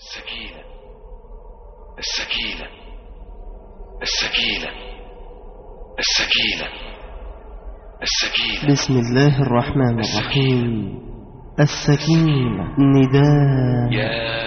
السكينة السكينة السكينة السكينة السكينة بسم الله الرحمن الرحيم السكينة نداء يا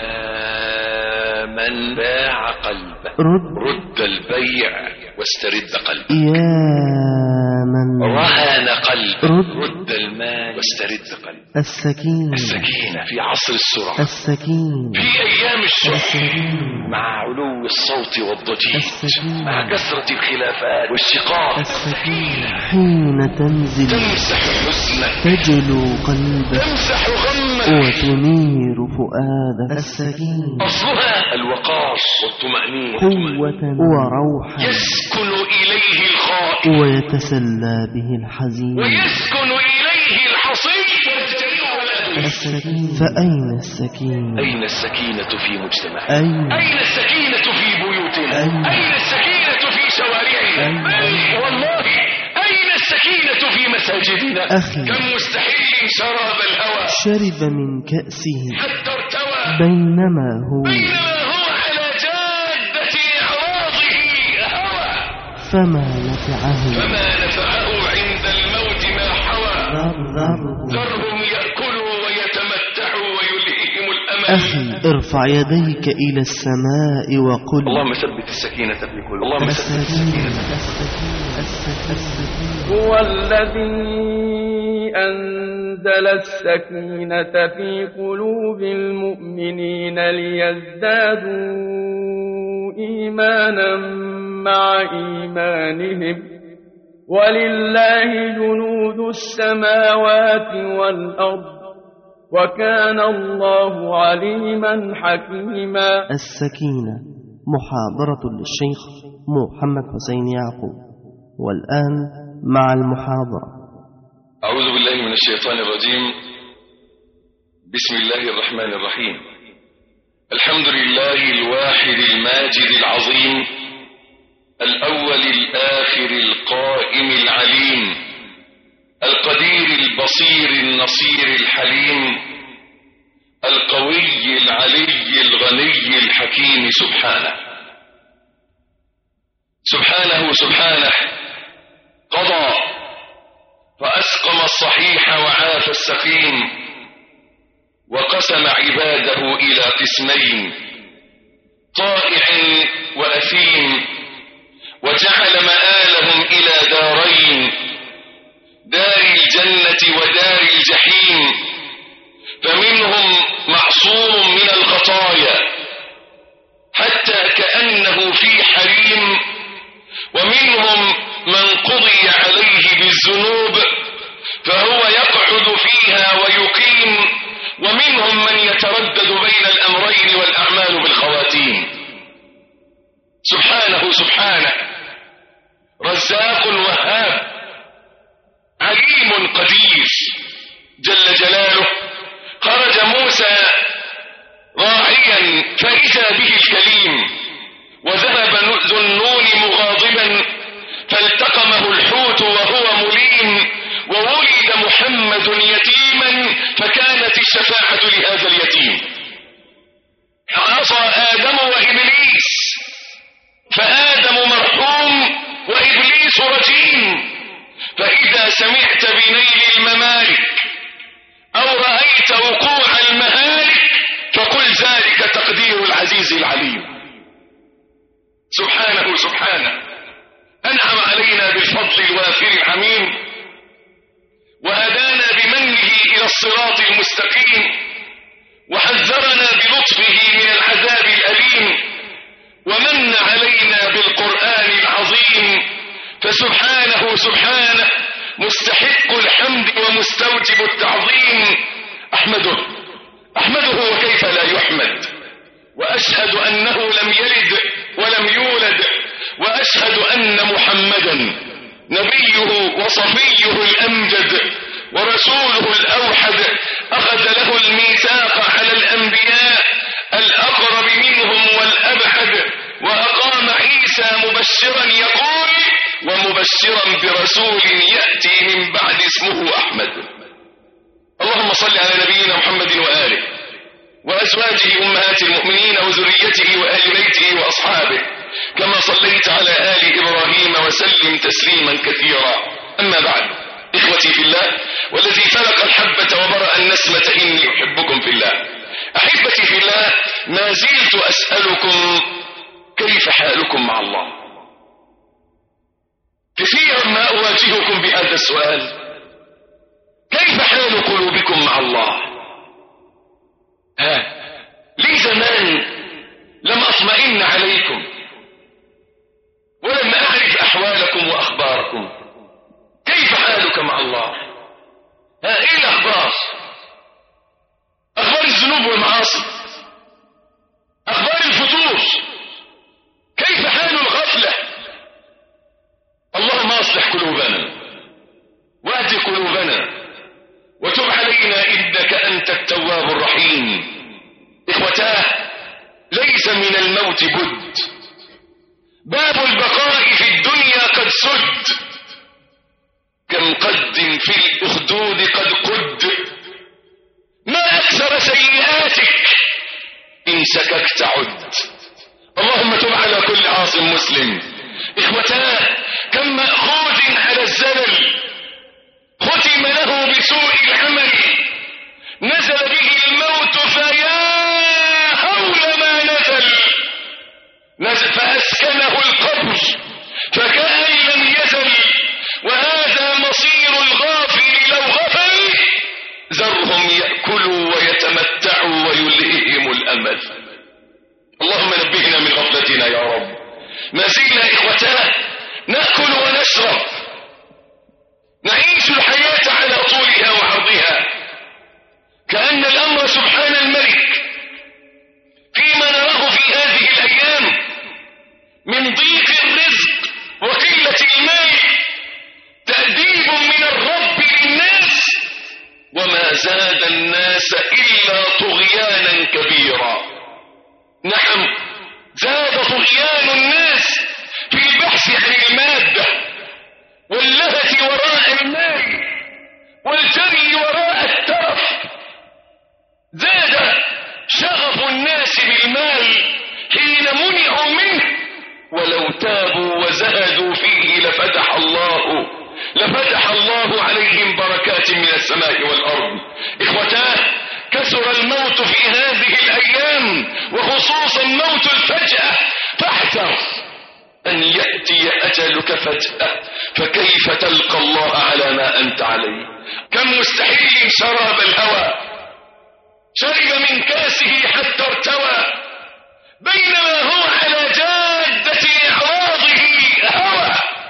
من باع قلبه رد رد البيع واسترد قلبه يا من رهن قلبه رد. رد المال واسترد قلبه السكينة السكينة في عصر السرعة السكينة في أيام الشح السكينة مع علو الصوت والضجيج السكينة. مع كثرة الخلافات والشقاق السكينة حين تنزل تمسح حزنك تجلو قلبك تمسح غمك وتنير فؤادك السكينة أصلها الوقار والطمأنينة قوة وروحا يسكن إليه الخائف ويتسلى به الحزين ويسكن إليه الحصين السكينة فأين السكينة أين السكينة في مجتمعنا أين أين السكينة في بيوتنا أين؟ أين السكينة في شوارعنا أين؟ بل والله أين السكينة في مساجدنا أخي. كم مستحيل شراب الهوى شرب من كأسه حتى ارتوى بينما هو بينما هو على جادة إعراضه هوى فما نفعه فما نفعه عند الموت ما حوى ذره ذرهم يأكلوا ويتمتعوا ويلههم الأمل أخي ارفع يديك إلى السماء وقل اللهم ثبت السكينة في قلوبنا اللهم ثبت السكينة السكينة السكينة السكينة هو الذي أنزل السكينة في قلوب المؤمنين ليزدادوا إيمانا مع إيمانهم ولله جنود السماوات والأرض وكان الله عليما حكيما السكينة محاضرة للشيخ محمد حسين يعقوب والآن مع المحاضرة أعوذ بالله من الشيطان الرجيم بسم الله الرحمن الرحيم الحمد لله الواحد الماجد العظيم الأول الآخر القائم العليم القدير البصير النصير الحليم القوي العلي الغني الحكيم سبحانه سبحانه سبحانه قضى فأسقم الصحيح وعاف السقيم وقسم عباده إلى قسمين طائع وأثيم وجعل مآلهم إلى دارين دار الجنة ودار الجحيم فمنهم معصوم من الخطايا حتى كأنه في حريم ومنهم من قضي عليه بالذنوب فهو يقعد فيها ويقيم ومنهم من يتردد بين الأمرين والأعمال بالخواتيم سبحانه سبحانه رزاق وهاب عليم قدير جل جلاله خرج موسى راعيا فإذا به الكليم وذهب ذو النون مغاضبا فالتقمه الحوت وهو مليم وولد محمد يتيما فكانت الشفاعة لهذا اليتيم عصى آدم وإبليس فآدم مرحوم وإبليس رجيم فإذا سمعت بنيل الممالك أو رأيت وقوع المهالك فقل ذلك تقدير العزيز العليم سبحانه سبحانه أنعم علينا بالفضل الوافر العميم وهدانا بمنه إلى الصراط المستقيم وحذرنا بلطفه من العذاب الأليم ومن علينا بالقرآن العظيم فسبحانه سبحانه مستحق الحمد ومستوجب التعظيم أحمده أحمده وكيف لا يحمد وأشهد أنه لم يلد ولم يولد وأشهد أن محمدا نبيه وصفيه الأمجد ورسوله الأوحد أخذ له الميثاق على الأنبياء الأقرب منهم والأبعد وأقام عيسى مبشرا يقول ومبشرا برسول يأتي من بعد اسمه أحمد اللهم صل على نبينا محمد وآله وأزواجه أمهات المؤمنين وذريته وأهل بيته وأصحابه كما صليت على آل إبراهيم وسلم تسليما كثيرا أما بعد إخوتي في الله والذي فلق الحبة وبرأ النسمة إني أحبكم في الله أحبتي في الله ما زلت أسألكم كيف حالكم مع الله كثيرا ما أواجهكم بهذا السؤال كيف حال قلوبكم مع الله ها لي زمان لم أطمئن عليكم ولم أعرف أحوالكم وأخباركم كيف حالك مع الله ها إيه الأخبار أخبار الذنوب والمعاصي أخبار الفتور كيف حال الغفلة اللهم أصلح قلوبنا واهد قلوبنا وتب علينا إنك أنت التواب الرحيم إخوتاه ليس من الموت بد باب البقاء في الدنيا قد سد كم قد في الأخدود قد قد ما أكثر سيئاتك إن سككت عد اللهم تب على كل عاص مسلم إخوتاه كم مأخوذ على الزلل ختم له بسوء العمل نزل به الموت فيا هول ما نزل نزل فأسكنه القبر فكأن لم يزل وهذا مصير الغافل لو غفل ذرهم يأكلوا ويتمتعوا ويلههم الأمل اللهم نبهنا من غفلتنا يا رب ما زلنا إخوتاه نأكل ونشرب نعيش الحياة على طولها وعرضها كأن الأمر سبحان الملك فيما نراه في هذه الأيام من ضيق الرزق وقلة المال تأديب من الرب للناس وما زاد الناس إلا طغيانا كبيرا نعم زاد طغيان الناس في البحث عن المادة واللهة وراء المال والجري وراء الترف زاد شغف الناس بالمال حين منعوا منه ولو تابوا وزهدوا فيه لفتح الله لفتح الله عليهم بركات من السماء والأرض إخوتاه كثر الموت في هذه الأيام وخصوصا موت الفجأة فاحذر أن يأتي أجلك فجأة فكيف تلقى الله على ما أنت عليه كم مستحيل شراب الهوى شرب من كاسه حتى ارتوى بينما هو على جادة إعراضه هوى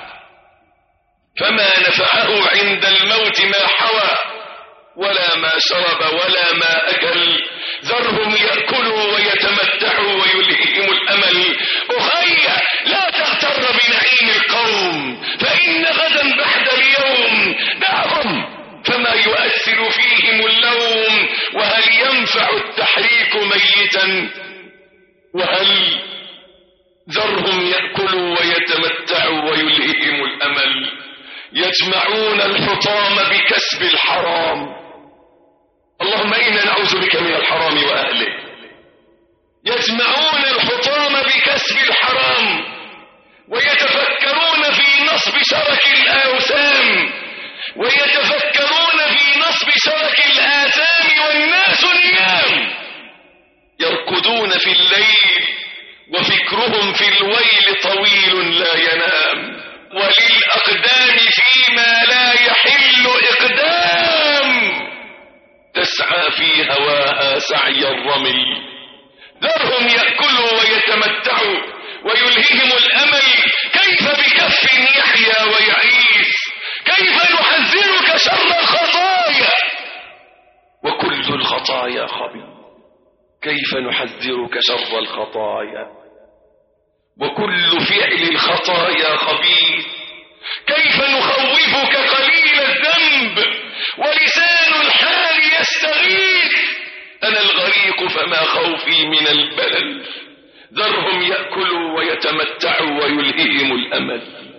فما نفعه عند الموت ما حوى ولا ما شرب ولا ما أكل ذرهم يأكلوا ويتمتعوا ويلههم الأمل أخي لا تغتر بنعيم القوم فإن غدا بعد اليوم دعهم فما يؤثر فيهم اللوم وهل ينفع التحريك ميتا وهل ذرهم يأكلوا ويتمتعوا ويلههم الأمل يجمعون الحطام بكسب الحرام اللهم إنا نعوذ بك من الحرام وأهله يجمعون الحطام بكسب الحرام ويتفكرون في نصب شرك الأوثام ويتفكرون في نصب شرك الآثام والناس نيام يركضون في الليل وفكرهم في الويل طويل لا ينام وللأقدام فيما لا يحل إقدام تسعى في هواها سعي الرمل ذرهم يأكلوا ويتمتعوا ويلههم الأمل كيف بكف يحيا ويعيش كيف نحذرك شر الخطايا وكل الخطايا خبيث كيف نحذرك شر الخطايا وكل فعل الخطايا خبيث كيف نخوفك قليل الذنب ولسان الحال يستغيث أنا الغريق فما خوفي من البلل ذرهم يأكلوا ويتمتعوا ويلههم الأمل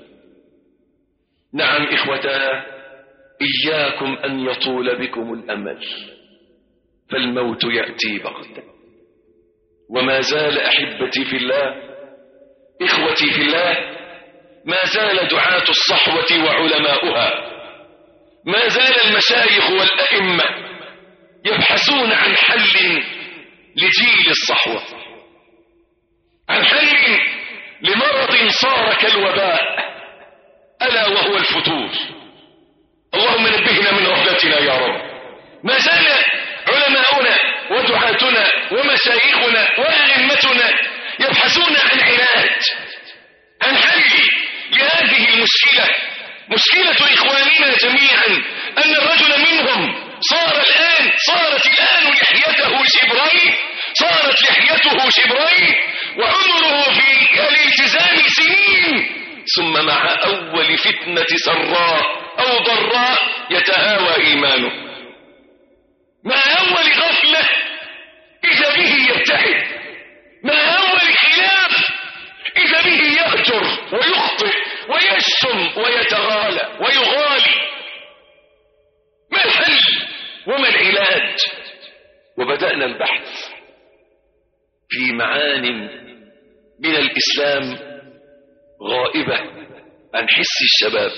نعم إخوتا إياكم أن يطول بكم الأمل فالموت يأتي بغتة وما زال أحبتي في الله إخوتي في الله ما زال دعاة الصحوة وعلماؤها ما زال المشايخ والأئمة يبحثون عن حل لجيل الصحوة عن حل لمرض صار كالوباء ألا وهو الفتور اللهم نبهنا من غفلتنا يا رب ما زال علماؤنا ودعاتنا ومشايخنا وأئمتنا يبحثون عن علاج عن حل لهذه المشكلة مشكلة إخواننا جميعا أن الرجل منهم صار الآن صارت الآن لحيته شبرين صارت لحيته شبرين وعمره في الالتزام سنين ثم مع أول فتنة سراء أو ضراء يتهاوى إيمانه مع أول غفلة إذا به يبتعد مع أول خلاف إذا به يهجر ويخطئ ويشتم ويتغالى ويغالي ما الحل وما العلاج وبدأنا البحث في معان من الإسلام غائبة عن حس الشباب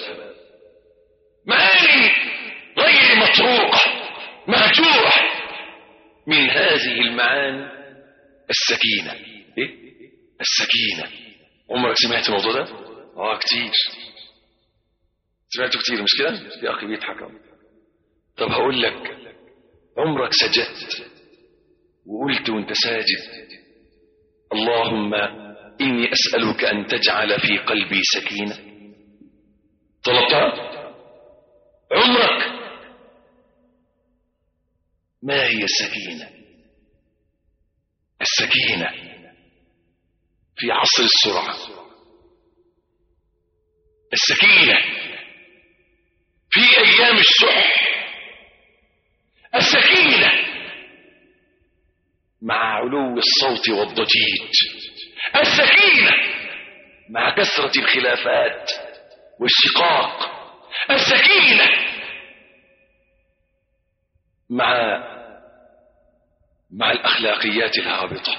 معاني غير مطروقة مهجورة من هذه المعاني السكينة إيه؟ السكينة عمرك سمعت الموضوع ده؟ اه كتير سمعته كتير مش كده؟ في أخي بيضحك أهو. طب هقول لك عمرك سجدت وقلت وانت ساجد اللهم إني أسألك أن تجعل في قلبي سكينة طلبتها عمرك ما هي السكينة السكينة في عصر السرعة السكينة في أيام الشح السكينة مع علو الصوت والضجيج السكينة مع كثرة الخلافات والشقاق السكينة مع مع الأخلاقيات الهابطة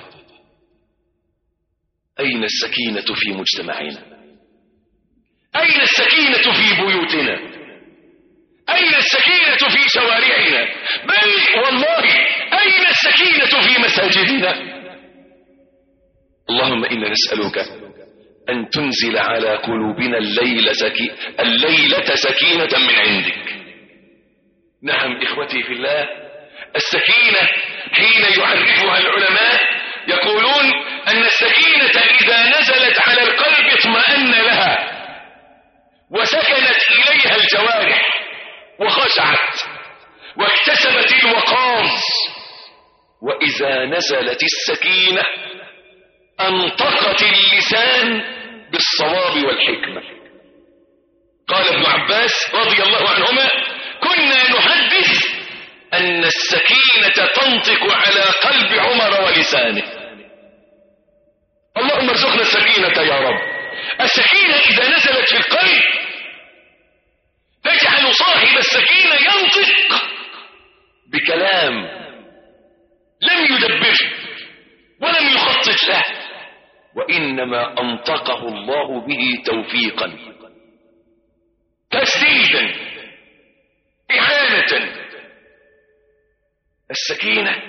أين السكينة في مجتمعنا أين السكينة في بيوتنا أين السكينة في شوارعنا بل والله أين السكينة في مساجدنا اللهم إنا نسألك أن تنزل على قلوبنا الليل سكي... الليلة سكينة من عندك نعم إخوتي في الله السكينة حين يعرفها العلماء يقولون أن السكينة إذا نزلت على القلب اطمأن لها وسكنت إليها الجوارح وخشعت واكتسبت الوقار وإذا نزلت السكينة أنطقت اللسان بالصواب والحكمة قال ابن عباس رضي الله عنهما كنا نحدث أن السكينة تنطق على قلب عمر ولسانه اللهم ارزقنا السكينة يا رب السكينة إذا نزلت في القلب تجعل صاحب السكينة ينطق بكلام لم يدبره ولم يخطط له وإنما أنطقه الله به توفيقا تسديدا إعانة السكينة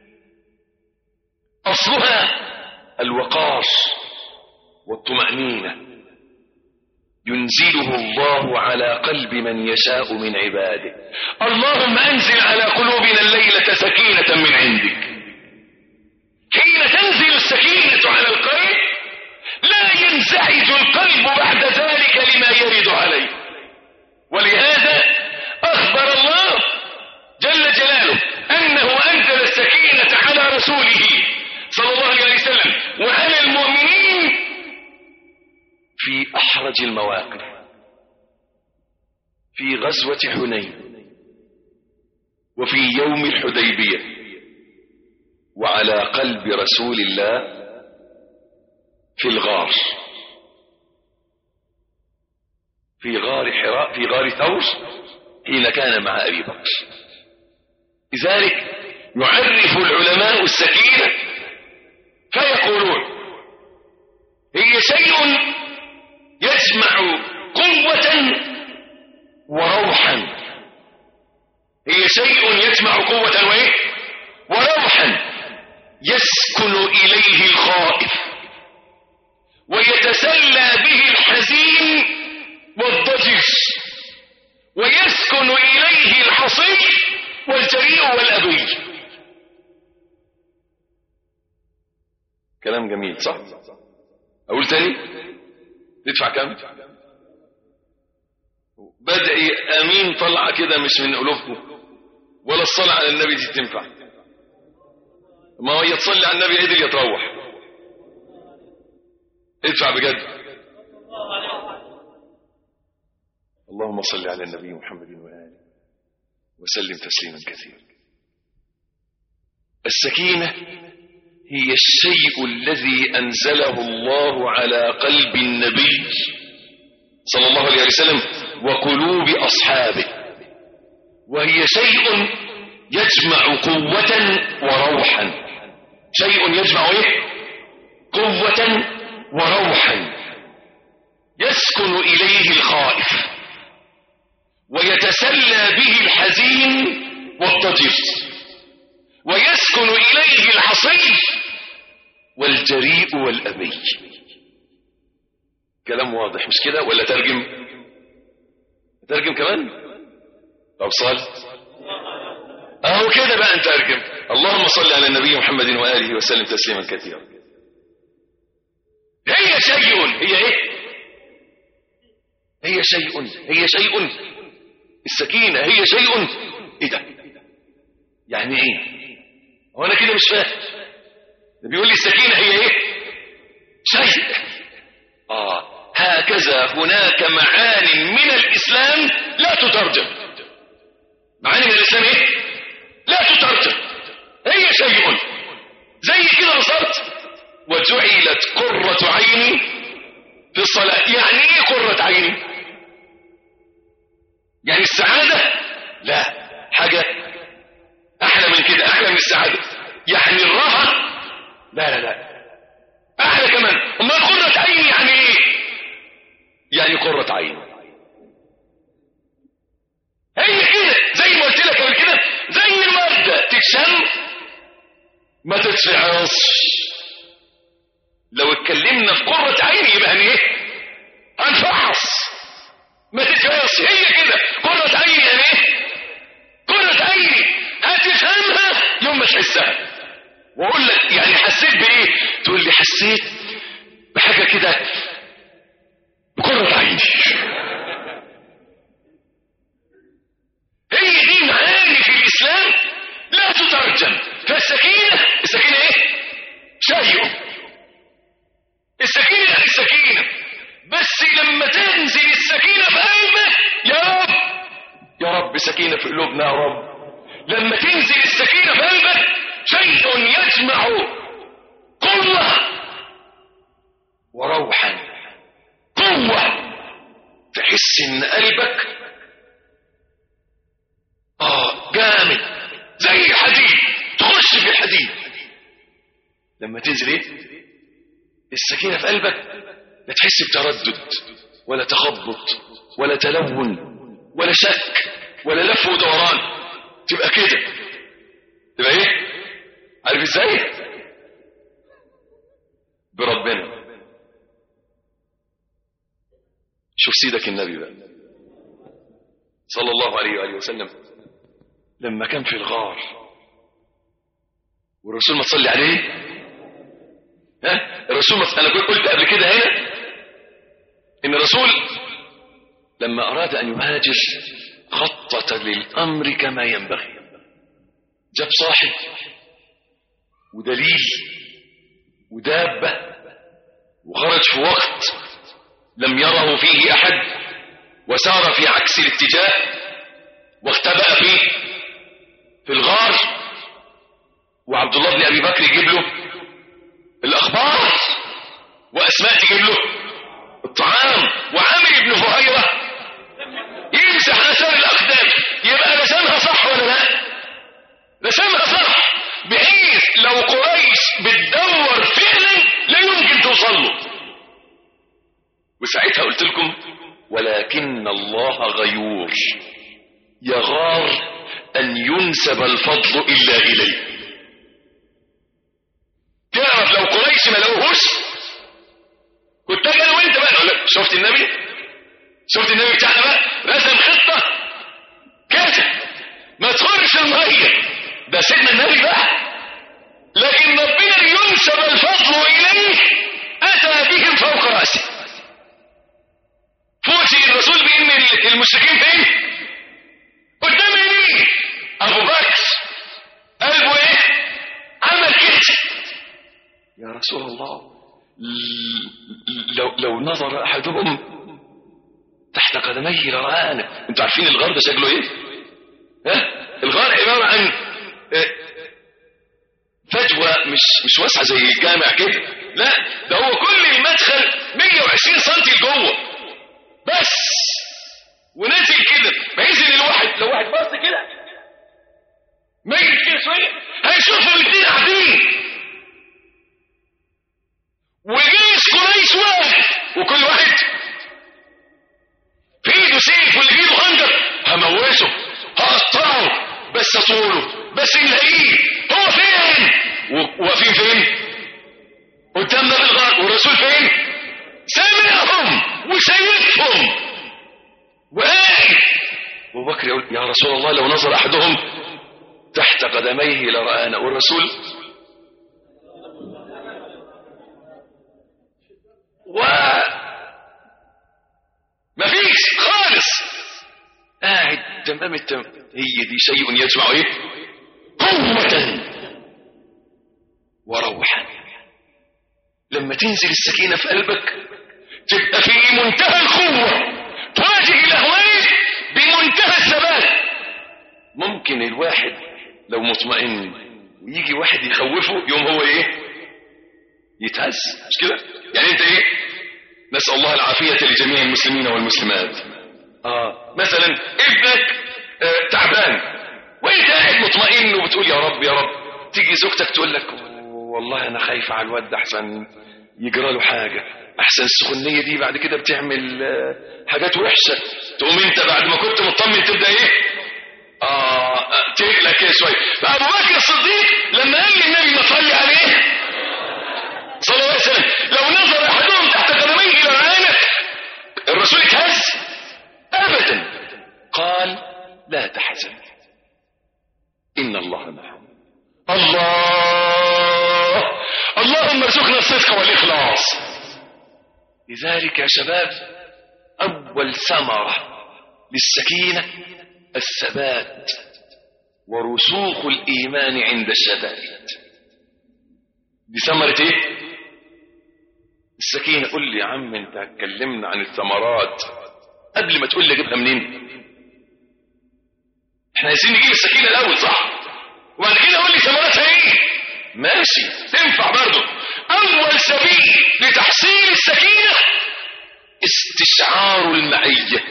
أصلها الوقار والطمأنينة ينزله الله على قلب من يشاء من عباده اللهم أنزل على قلوبنا الليلة سكينة من عندك حين تنزل السكينة على القلب لا ينزعج القلب بعد ذلك لما يرد عليه ولهذا أخبر الله جل جلاله أنه أنزل السكينة على رسوله صلى الله عليه وسلم وعلى المؤمنين في أحرج المواقف في غزوة حنين وفي يوم الحديبية وعلى قلب رسول الله في الغار في غار حراء في غار ثور حين كان مع أبي بكر لذلك يعرف العلماء السكينة فيقولون هي شيء يجمع قوة وروحا هي شيء يجمع قوة وإيه وروحا يسكن إليه الخائف ويتسلى به الحزين والضجر ويسكن إليه الحصي والجريء والأبي كلام جميل صح أقول تاني تدفع كم بدأ أمين طلع كده مش من قلوبكم ولا الصلاة على النبي دي تنفع ما هو يتصلي على النبي عدل يتروح ادفع بجد اللهم صل على النبي محمد وآله وسلم تسليما كثيرا السكينة هي الشيء الذي أنزله الله على قلب النبي صلى الله عليه وسلم وقلوب أصحابه وهي شيء يجمع قوة وروحا شيء يجمع ايه قوة وروحا يسكن إليه الخائف ويتسلى به الحزين والضجر ويسكن إليه العصي والجريء والأبي كلام واضح مش كده ولا ترجم ترجم كمان طب صل اهو كده بقى نترجم اللهم صل على النبي محمد وآله وسلم تسليما كثيرا هي شيء هي ايه هي شيء هي شيء السكينة هي شيء ايه ده يعني ايه هو انا كده مش فاهم ده بيقول لي السكينة هي ايه شيء اه هكذا هناك معان من الاسلام لا تترجم معاني من الاسلام ايه لا تترجم هي شيء زي كده بالظبط وجعلت قرة عيني في الصلاة يعني ايه قرة عيني يعني السعادة لا حاجة احلى من كده احلى من السعادة يعني الراحة لا لا لا احلى كمان امال قرة عيني يعني ايه يعني قرة عين هي كده زي ما قلت لك قبل كده زي المادة تتشم ما تتفعص لو اتكلمنا في قرة عين يبقى هن ايه هنفعص ما تتفعص هي كده قرة عين يعني ايه قرة عيني هتفهمها يوم ما تحسها واقول لك يعني حسيت بايه تقول لي حسيت بحاجة كده بقرة عيني هي دي معاني في الإسلام لا تترجم فالسكينة السكينة ايه شيء السكينة السكينة بس لما تنزل السكينة في قلبك يا رب يا رب سكينة في قلوبنا يا رب لما تنزل السكينة في قلبك شيء يجمع قوة وروحا قوة تحس ان قلبك اه جامد زي الحديد تخش في الحديد لما تنزل ايه السكينة في قلبك لا تحس بتردد ولا تخبط ولا تلون ولا شك ولا لف ودوران تبقى كده تبقى ايه عارف ازاي بربنا شوف سيدك النبي بقى صلى الله عليه وآله وسلم لما كان في الغار والرسول ما تصلي عليه ها الرسول ما انا كنت قلت قبل كده هنا ان الرسول لما اراد ان يهاجر خطط للامر كما ينبغي جاب صاحب ودليل ودابه وخرج في وقت لم يره فيه احد وسار في عكس الاتجاه واختبأ فيه في الغار وعبد الله بن ابي بكر يجيب له الاخبار واسماء تجيب له الطعام وعامر بن فهيرة يمسح اثار الاقدام يبقى رسمها صح ولا لا رسمها صح صلوا وساعتها قلت لكم ولكن الله غيور يغار أن ينسب الفضل إلا إليه تعرف لو قريش ما لقوهوش كنت اجي انا وانت بقى لا شفت النبي شفت النبي بتاعنا بقى رسم خطه كده ما تخرش الميه ده سيدنا النبي بقى لكن ربنا ينسب الفضل اليه اتى بهم فوق راسه فوتي الرسول بان المشركين فين قدام مين ابو بكر قلبه ايه عمل كده يا رسول الله لو لو نظر احدهم تحت قدميه لرآنا انتوا عارفين الغار ده شكله ايه ها الغار عباره عن فجوه مش مش واسعه زي الجامع كده لا ده هو كل المدخل 120 سم لجوه بس ونازل كده بحيث ان الواحد لو واحد بص كده ميت كده شويه هيشوفوا الاثنين قاعدين وجيش قريش واحد وكل واحد في ايده سيف واللي في ايده خنجر هموته هقطعه بس اطوله بس نلاقيه هو فين واقفين فين قدامنا بالغار والرسول فين سامعهم وشايفهم وقاعد ابو بكر يقول يا رسول الله لو نظر احدهم تحت قدميه لرآنا والرسول و مفيش خالص قاعد تمام التمام هي دي شيء يجمع ايه قوة وروحا لما تنزل السكينة في قلبك تبقى في منتهى القوة تواجه الأهوال بمنتهى الثبات ممكن الواحد لو مطمئن ويجي واحد يخوفه يوم هو ايه يتهز مش كده يعني انت ايه نسأل الله العافية لجميع المسلمين والمسلمات اه مثلا ابنك آه تعبان وانت قاعد مطمئن وبتقول يا رب يا رب تيجي زوجتك تقول لك والله انا خايفة على الواد احسن يجرى له حاجة احسن السخونية دي بعد كده بتعمل آه حاجات وحشة تقوم انت بعد ما كنت مطمن تبدأ ايه اه تقلق كده شوية ابو بكر الصديق لما قال للنبي ما صلي عليه صلى الله عليه وسلم لو نظر احدهم تحت قدميه الى العانة الرسول اتهز ابدا قال لا تحزن ان الله معنا الله اللهم ارزقنا الصدق والاخلاص لذلك يا شباب اول ثمره للسكينه الثبات ورسوخ الايمان عند الشدائد دي ثمره ايه السكينة قول لي يا عم انت اتكلمنا عن الثمرات قبل ما تقول لي اجيبها منين احنا عايزين نجيب السكينة الاول صح وبعد كده قول لي ثمراتها ايه ماشي تنفع برضه اول سبيل لتحصيل السكينة استشعار المعية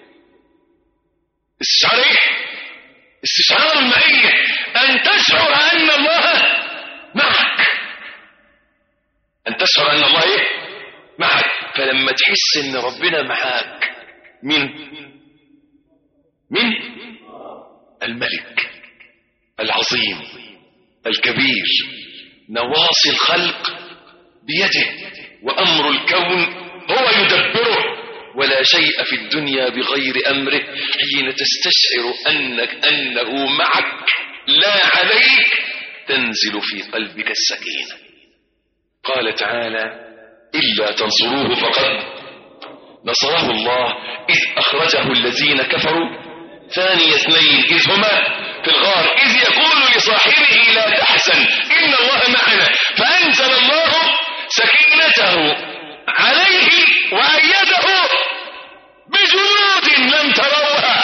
استشعار ايه استشعار المعية ان تشعر ان الله معك ان تشعر ان الله ايه معك فلما تحس ان ربنا معاك مين مين الملك العظيم الكبير نواصي الخلق بيده وامر الكون هو يدبره ولا شيء في الدنيا بغير امره حين تستشعر انك انه معك لا عليك تنزل في قلبك السكينه قال تعالى إلا تنصروه فقد نصره الله إذ أخرجه الذين كفروا ثاني اثنين إذ هما في الغار إذ يقول لصاحبه لا تحزن إن الله معنا فأنزل الله سكينته عليه وأيده بجنود لم تروها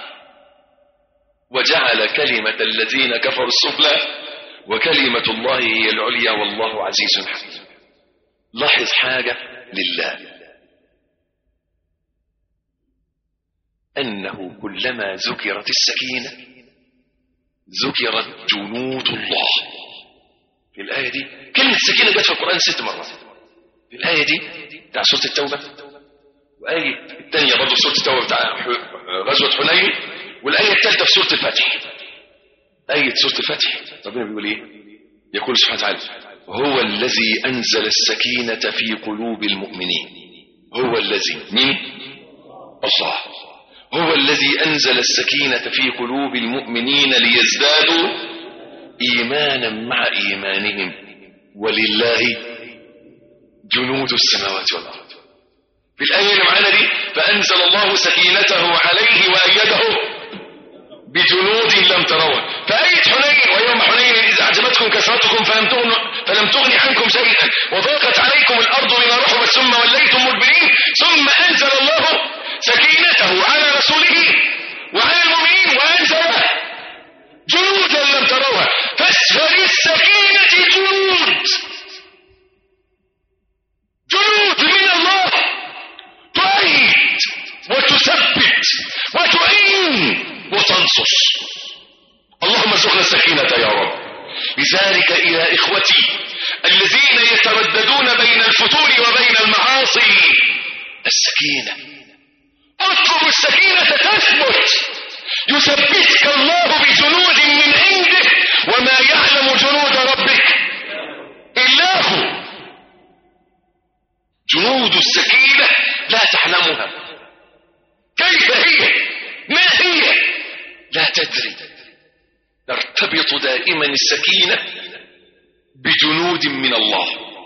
وجعل كلمة الذين كفروا السفلى وكلمة الله هي العليا والله عزيز حكيم لاحظ حاجة لله أنه كلما ذكرت السكينة ذكرت جنود الله في الآية دي كلمة السكينة جت في القرآن ست مرات الآية دي بتاع سورة التوبة وآية الثانية برضه في سورة التوبة بتاع ح- غزوة حنين والآية الثالثة في سورة الفتح آية سورة الفتح ربنا بيقول إيه يقول سبحانه وتعالى هو الذي أنزل السكينة في قلوب المؤمنين هو الذي مين الله هو الذي أنزل السكينة في قلوب المؤمنين ليزدادوا إيمانا مع إيمانهم ولله جنود السماوات والأرض في الآية اللي معانا دي فأنزل الله سكينته عليه وأيده بجنود لم تروها فآية حنين ويوم حنين إذا أعجبتكم كثرتكم فلم تغن فلم تغن عنكم شيئا وضاقت عليكم الأرض بما رحبت ثم وليتم مدبرين ثم أنزل الله سكينته على رسوله وعلى المؤمنين وأنزل جنودا لم تروها فاسفل السكينة جنود جنود من الله تؤيد وتثبت وتعين وتنصص اللهم ارزقنا السكينة يا رب لذلك إلى إخوتي الذين يترددون بين الفتور وبين المعاصي السكينة اطلب السكينة تثبت يثبتك الله بجنود من عنده وما يعلم جنود ربك إلا هو جنود السكينة لا تعلمها كيف هي ما هي لا تدري ترتبط دائما السكينة بجنود من الله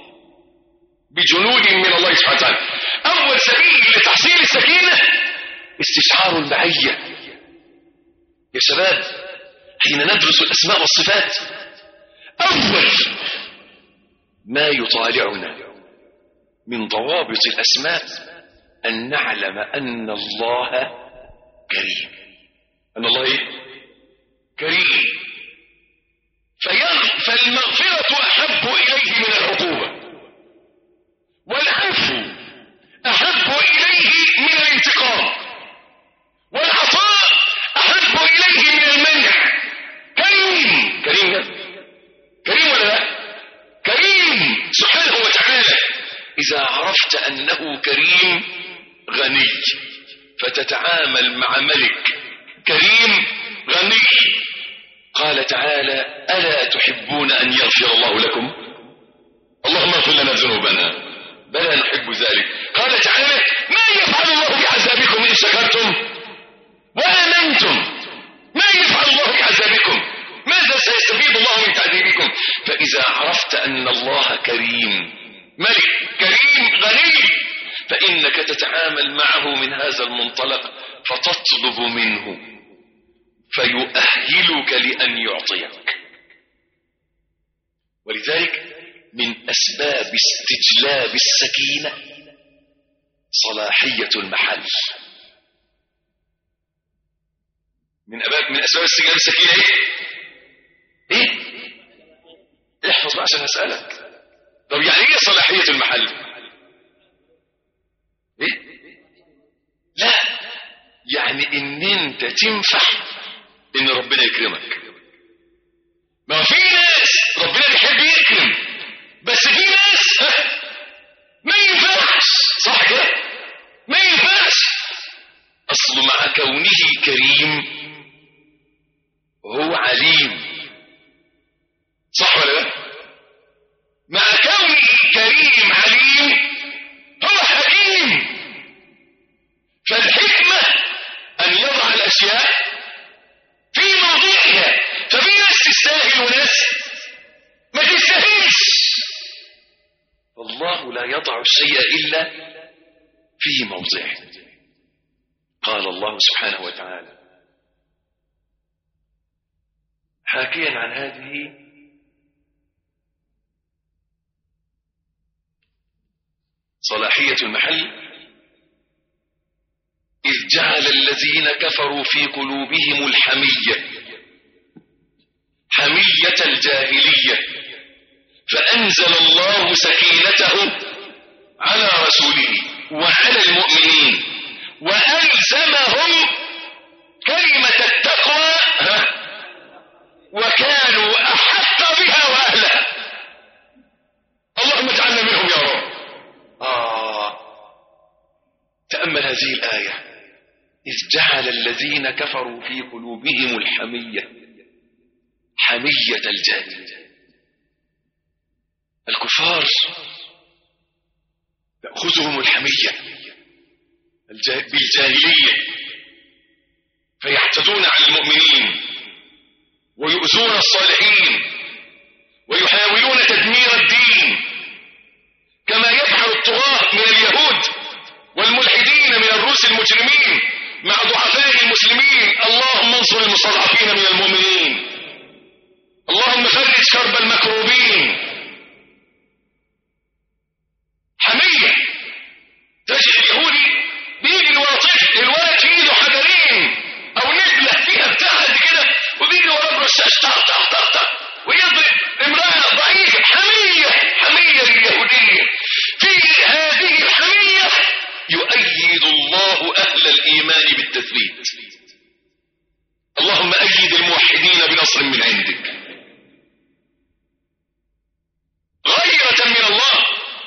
بجنود من الله سبحانه وتعالى أول سبيل لتحصيل السكينة استشعار المعية يا شباب حين ندرس الأسماء والصفات أول ما يطالعنا من ضوابط الأسماء أن نعلم أن الله كريم أن الله إيه؟ كريم فيغ- فالمغفرة أحب إليه من العقوبة والعفو أحب إليه من الانتقام والعطاء أحب إليه من المنع كريم كريم ده؟ كريم ولا لا كريم سبحانه وتعالى إذا عرفت أنه كريم غني فتتعامل مع ملك كريم غني قال تعالى ألا تحبون أن يغفر الله لكم اللهم اغفر لنا ذنوبنا بلى نحب ذلك قال تعالى ما يفعل الله بعذابكم إن شكرتم وآمنتم ما يفعل الله بعذابكم ماذا سيستفيد الله من تعذيبكم فإذا عرفت أن الله كريم ملك كريم غني فإنك تتعامل معه من هذا المنطلق فتطلب منه فيؤهلك لأن يعطيك ولذلك من أسباب استجلاب السكينة صلاحية المحل من أباب من أسباب استجلاب السكينة إيه؟ إيه؟ احفظ بقى عشان أسألك طب يعني إيه صلاحية المحل؟ إيه؟ لا يعني إن أنت تنفع إن ربنا يكرمك ما في ناس ربنا بيحب يكرم بس في ناس ها، ما ينفعش صح كده ما ينفعش اصل مع كونه كريم هو عليم صح ولا لا مع كونه كريم عليم هو حكيم فالحكمة أن يضع الأشياء في موضوعها ففي ناس تستاهل وناس ما تستاهلش والله لا يضع الشيء إلا في موضعه قال الله سبحانه وتعالى حاكيا عن هذه صلاحية المحل إذ جعل الذين كفروا في قلوبهم الحمية حمية الجاهلية فأنزل الله سكينته على رسوله وعلى المؤمنين وألزمهم كلمة التقوى ها؟ وكانوا أحق بها وأهلها اللهم اجعلنا منهم يا رب هذه الآية إذ جعل الذين كفروا في قلوبهم الحمية حمية الجاهلية الكفار تأخذهم الحمية الجا- بالجاهلية فيعتدون على المؤمنين ويؤذون الصالحين ويحاولون تدمير الدين كما يفعل الطغاة من اليهود والملحدين من الروس المجرمين مع ضعفاء المسلمين اللهم انصر المستضعفين من المؤمنين اللهم فرج كرب المكروبين حمية تجد اليهودي بيجي الواطف الولد في ايده حجرين او نبلة فيها بتاع قد كده وبيجي وراه برشاش طق طق طق طق ويضرب امرأة ضعيفة حمية حمية اليهودية في هذه الحمية يؤيد الله أهل الإيمان بالتثبيت اللهم أيد الموحدين بنصر من عندك غيرة من الله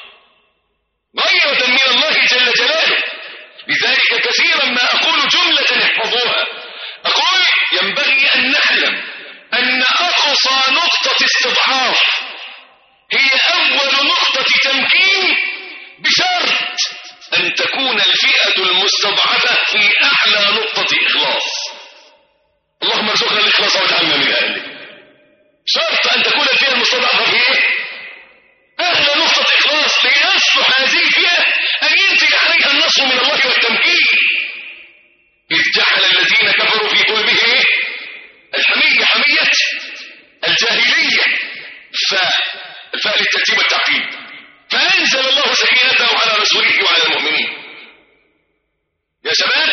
غيرة من الله جل جلاله لذلك كثيرا ما أقول جملة احفظوها أقول ينبغي أن نعلم أن أقصى نقطة استضعاف هي أول نقطة تمكين بشرط أن تكون الفئة المستضعفة في أعلى نقطة إخلاص اللهم ارزقنا الإخلاص واجعلنا من أهله شرط أن تكون الفئة المستضعفة في إيه؟ أهل نقطة إخلاص ليصلح هذه الفئة أن ينتج عليها النصر من الله والتمكين إذ جعل الذين كفروا في قلوبهم إيه؟ الحمية حمية الجاهلية فالفاء للترتيب والتعقيد فأنزل الله سكينته على رسوله وعلى المؤمنين يا شباب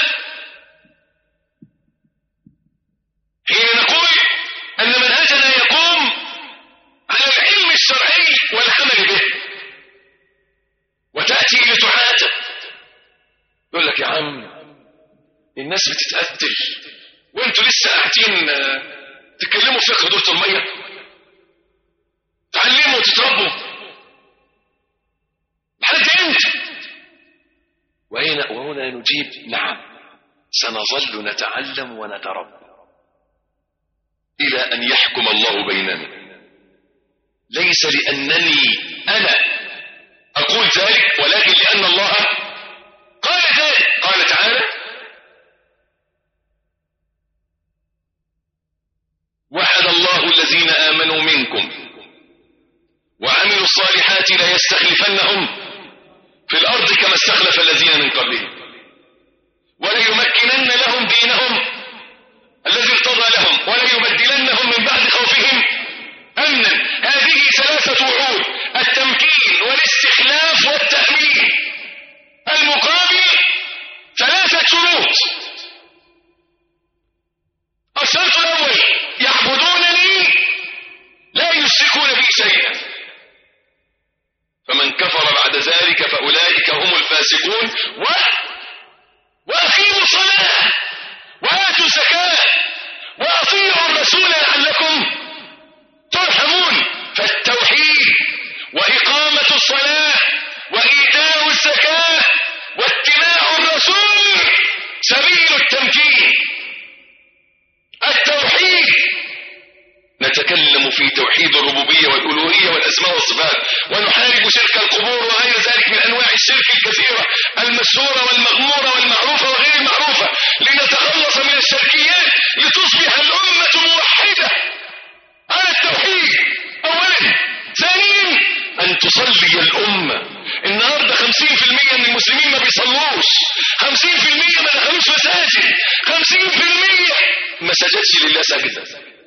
حين نقول أن منهجنا يقوم على العلم الشرعي والعمل به وتأتي لتحاتب يقول لك يا عم الناس بتتقتل وانتوا لسه قاعدين آه، تتكلموا في فقه دورة المية تعلموا وتتربوا لحد امتى وهنا وهنا نجيب نعم سنظل نتعلم ونتربى إلى أن يحكم الله بيننا ليس لأنني أنا أقول ذلك ولكن لأن الله قال ذلك قال تعالى وعد الله الذين آمنوا منكم وعملوا الصالحات ليستخلفنهم في الأرض كما استخلف الذين من قبلهم وليمكنن لهم دينهم الذي ارتضى لهم وليبدلنهم من بعد خوفهم أمنا هذه ثلاثة وعود التمكين والاستخلاف والتأمين المقابل ثلاثة شروط الشرط الأول يعبدونني لا يشركون بي شيئا فمن كفر بعد ذلك فأولئك هم الفاسقون و وأقيموا الصلاة وآتوا الزكاة وأطيعوا الرسول لعلكم ترحمون فالتوحيد وإقامة الصلاة وإيتاء الزكاة واتباع الرسول سبيل التمكين التوحيد نتكلم في توحيد الربوبية والألوهية والأسماء والصفات ونحارب شرك القبور وغير ذلك من أنواع الشرك الكثيرة المشهورة والمغمورة والمعروفة وغير المعروفة لنتخلص من الشركيات لتصبح الأمة موحدة على التوحيد أولا ثانيا أن تصلي الأمة النهاردة 50% من المسلمين ما بيصلوش 50% ما دخلوش مساجد 50% ما سجدش لله سجدة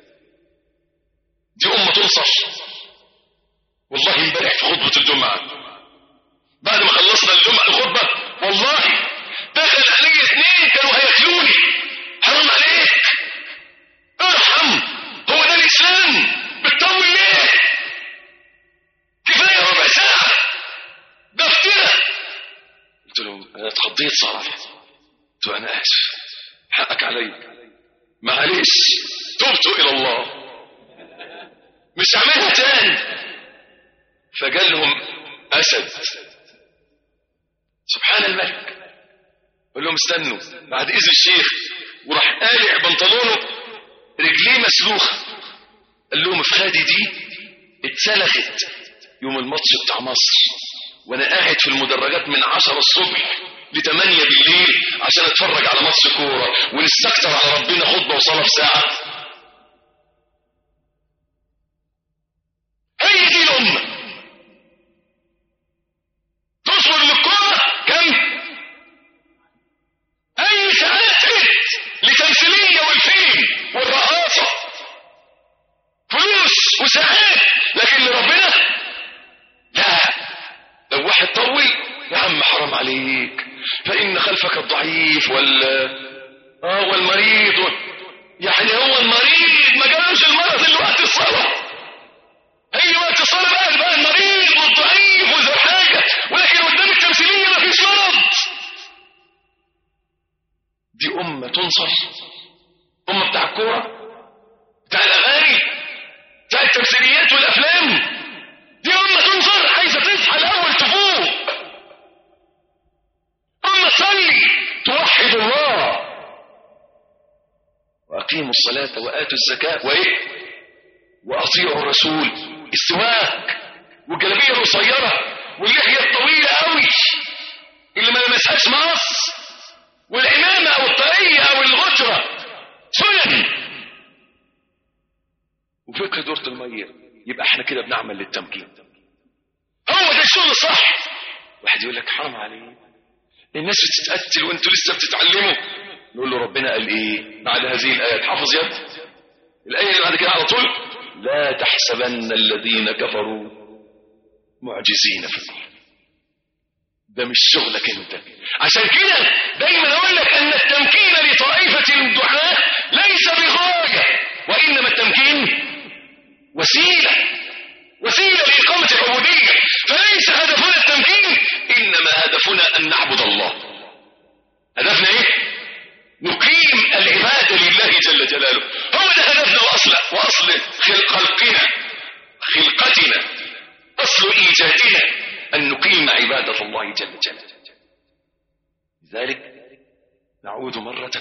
دي أمة تنصر والله امبارح في خطبة الجمعة بعد ما خلصنا الجمعة الخطبة والله دخل علي اثنين كانوا هياكلوني حرام عليك ارحم هو ده الإسلام بتطول ليه كفاية ربع ساعة ده افترى قلت له انا اتخضيت صراحة قلت له انا اسف حقك علي معلش تبت الى الله مش هعملها تاني فقال لهم اسد سبحان الملك قال لهم استنوا بعد اذن الشيخ وراح قالع بنطلونه رجليه مسلوخه قال لهم افخادي دي اتسلخت يوم الماتش بتاع مصر وانا قاعد في المدرجات من 10 الصبح ل 8 بالليل عشان اتفرج على ماتش كوره ونستكتر على ربنا خطبه وصلاه في ساعه هي دي الامه تصبر للكوره كم اي ساعات لتمثيليه والفيلم والرقاصه فلوس وساعات لكن لربنا لا لو واحد طول يا عم حرام عليك فإن خلفك الضعيف وال اه والمريض و... يعني هو المريض ما جالوش المرض اللي وقت الصلاة هي وقت الصلاة بقى بقى المريض والضعيف وذا حاجة ولكن قدام التمثيلية ما فيش مرض دي أمة تنصر أمة بتاع الكورة بتاع الأغاني بتاع التمثيليات والأفلام دي أمة تنصر عايزة تصحى الأول تفوق أمة تصلي توحد الله وأقيموا الصلاة وآتوا الزكاة وإيه وأطيعوا الرسول السواك والجلابية القصيرة واللحية الطويلة قوي اللي ما لمسهاش مقص والعمامة أو الطاقية أو الغترة سنن وفكر دورة المية يبقى احنا كده بنعمل للتمكين هو ده الشغل الصح واحد يقول لك حرام عليك الناس بتتقتل وانتوا لسه بتتعلموا نقول له ربنا قال ايه بعد هذه الايات حافظ يد الايه اللي بعد كده على طول لا تحسبن الذين كفروا معجزين في الارض ده مش شغلك انت عشان كده دايما اقول لك ان التمكين لطائفه الدعاء ليس بغايه وانما التمكين وسيله وسيله لاقامه العبوديه فليس هدفنا التمكين انما هدفنا ان نعبد الله هدفنا ايه نقيم العباده لله جل جلاله هو ده هدفنا واصل واصل خلقنا خلقتنا اصل ايجادنا أن نقيم عبادة الله جل جلاله لذلك نعود مرة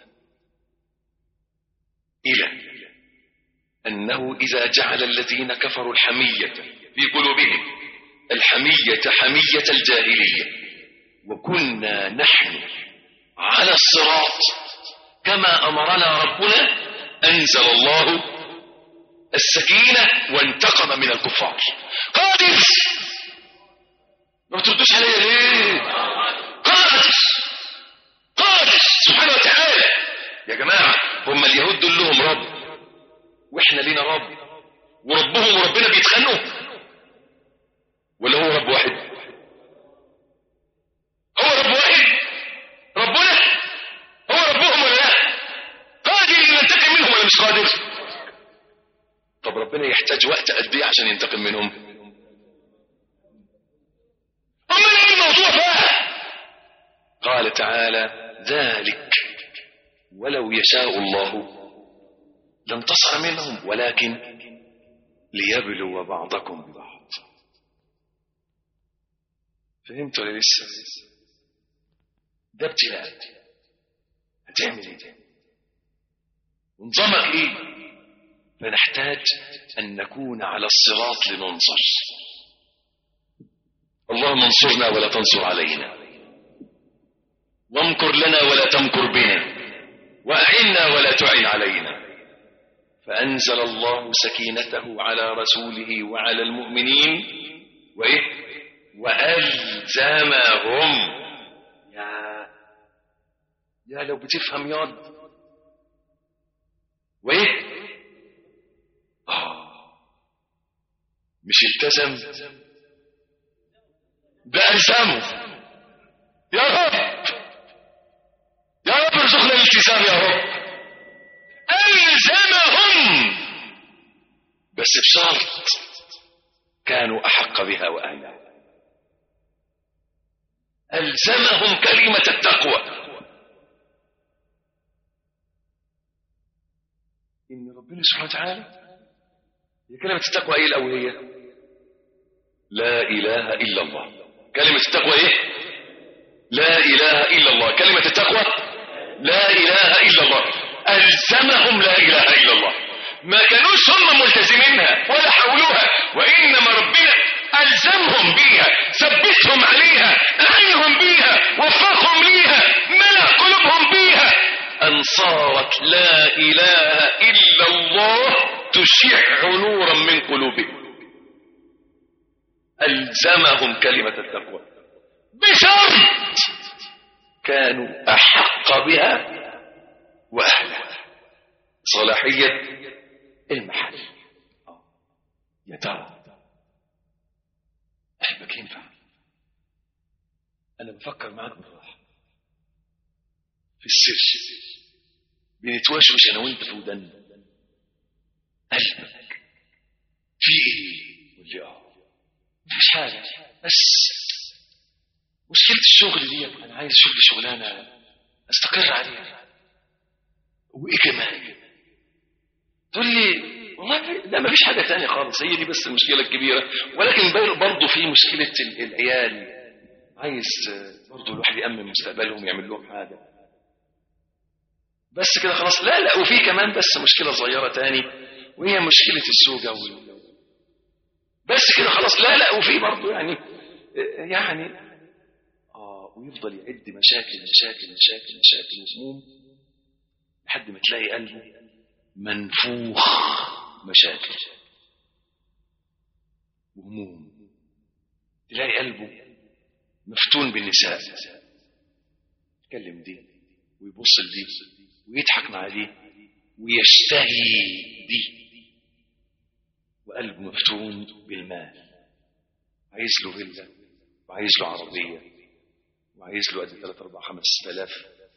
إلى أنه إذا جعل الذين كفروا الحمية في قلوبهم الحمية حمية الجاهلية وكنا نحن على الصراط كما أمرنا ربنا أنزل الله السكينة وانتقم من الكفار قادر ما بتردوش عليا ليه قادر قادر سبحانه وتعالى يا جماعة هم اليهود دول لهم رب واحنا لينا رب وربهم وربنا بيتخانقوا ولا هو رب واحد هو رب واحد ربنا هو ربهم ولا لا قادر ان ينتقم منهم ولا مش قادر طب ربنا يحتاج وقت قد ايه عشان ينتقم منهم أما ايه الموضوع بقى قال تعالى ذلك ولو يشاء الله لانتصر منهم ولكن ليبلو بعضكم ببعض فهمت ولا لسه ده ابتلاء هتعمل ايه ونظامك ايه فنحتاج ان نكون على الصراط لننصر اللهم انصرنا ولا تنصر علينا وامكر لنا ولا تمكر بنا واعنا ولا تعن علينا فانزل الله سكينته على رسوله وعلى المؤمنين وايه والزمهم يا يا لو بتفهم ياض وايه آه. مش التزم ده ألزمه يا رب يا رب ارزقنا الالتزام يا رب ألزمهم بس بشرط كانوا أحق بها وأهلها ألزمهم كلمة التقوى إن ربنا سبحانه وتعالى هي كلمة التقوى إيه الأولية لا إله إلا الله كلمة التقوى إيه لا إله إلا الله كلمة التقوى لا إله إلا الله ألزمهم لا إله إلا الله ما كانوش هم ملتزمينها ولا حولوها وإنما ربنا ألزمهم بيها ثبتهم عليها أعينهم بيها وفقهم ليها ملأ قلوبهم بيها أن صارت لا إله إلا الله تشع نورا من قلوبهم ألزمهم كلمة التقوى بشرط كانوا أحق بها وأهلها صلاحية المحل يا ترى قلبك ينفع أنا بفكر معاك بالراحة في السر بنتوشوش أنا وأنت في ودن قلبك في إيه؟ قول لي آه مفيش حاجة بس مشكلة الشغل دي أنا عايز شغل شغلانة أستقر عليها وإيه كمان تقول لي والله لا ما فيش حاجة تانية خالص هي دي بس المشكلة الكبيرة ولكن برضه في مشكلة ال- العيال عايز برضه الواحد يأمن مستقبلهم يعمل لهم حاجة بس كده خلاص لا لا وفي كمان بس مشكلة صغيرة تاني وهي مشكلة الزوجة وال... بس كده خلاص لا لا وفي برضه يعني يعني اه ويفضل يعد مشاكل مشاكل مشاكل مشاكل وهموم لحد ما تلاقي قلبه منفوخ مشاكل وهموم تلاقي قلبه مفتون بالنساء يتكلم دي ويبص لدي ويضحك مع دي ويشتهي دي وقلبه مفتون بالمال عايز له فيلا وعايز له عربية وعايز له قد 3 4 5 آلاف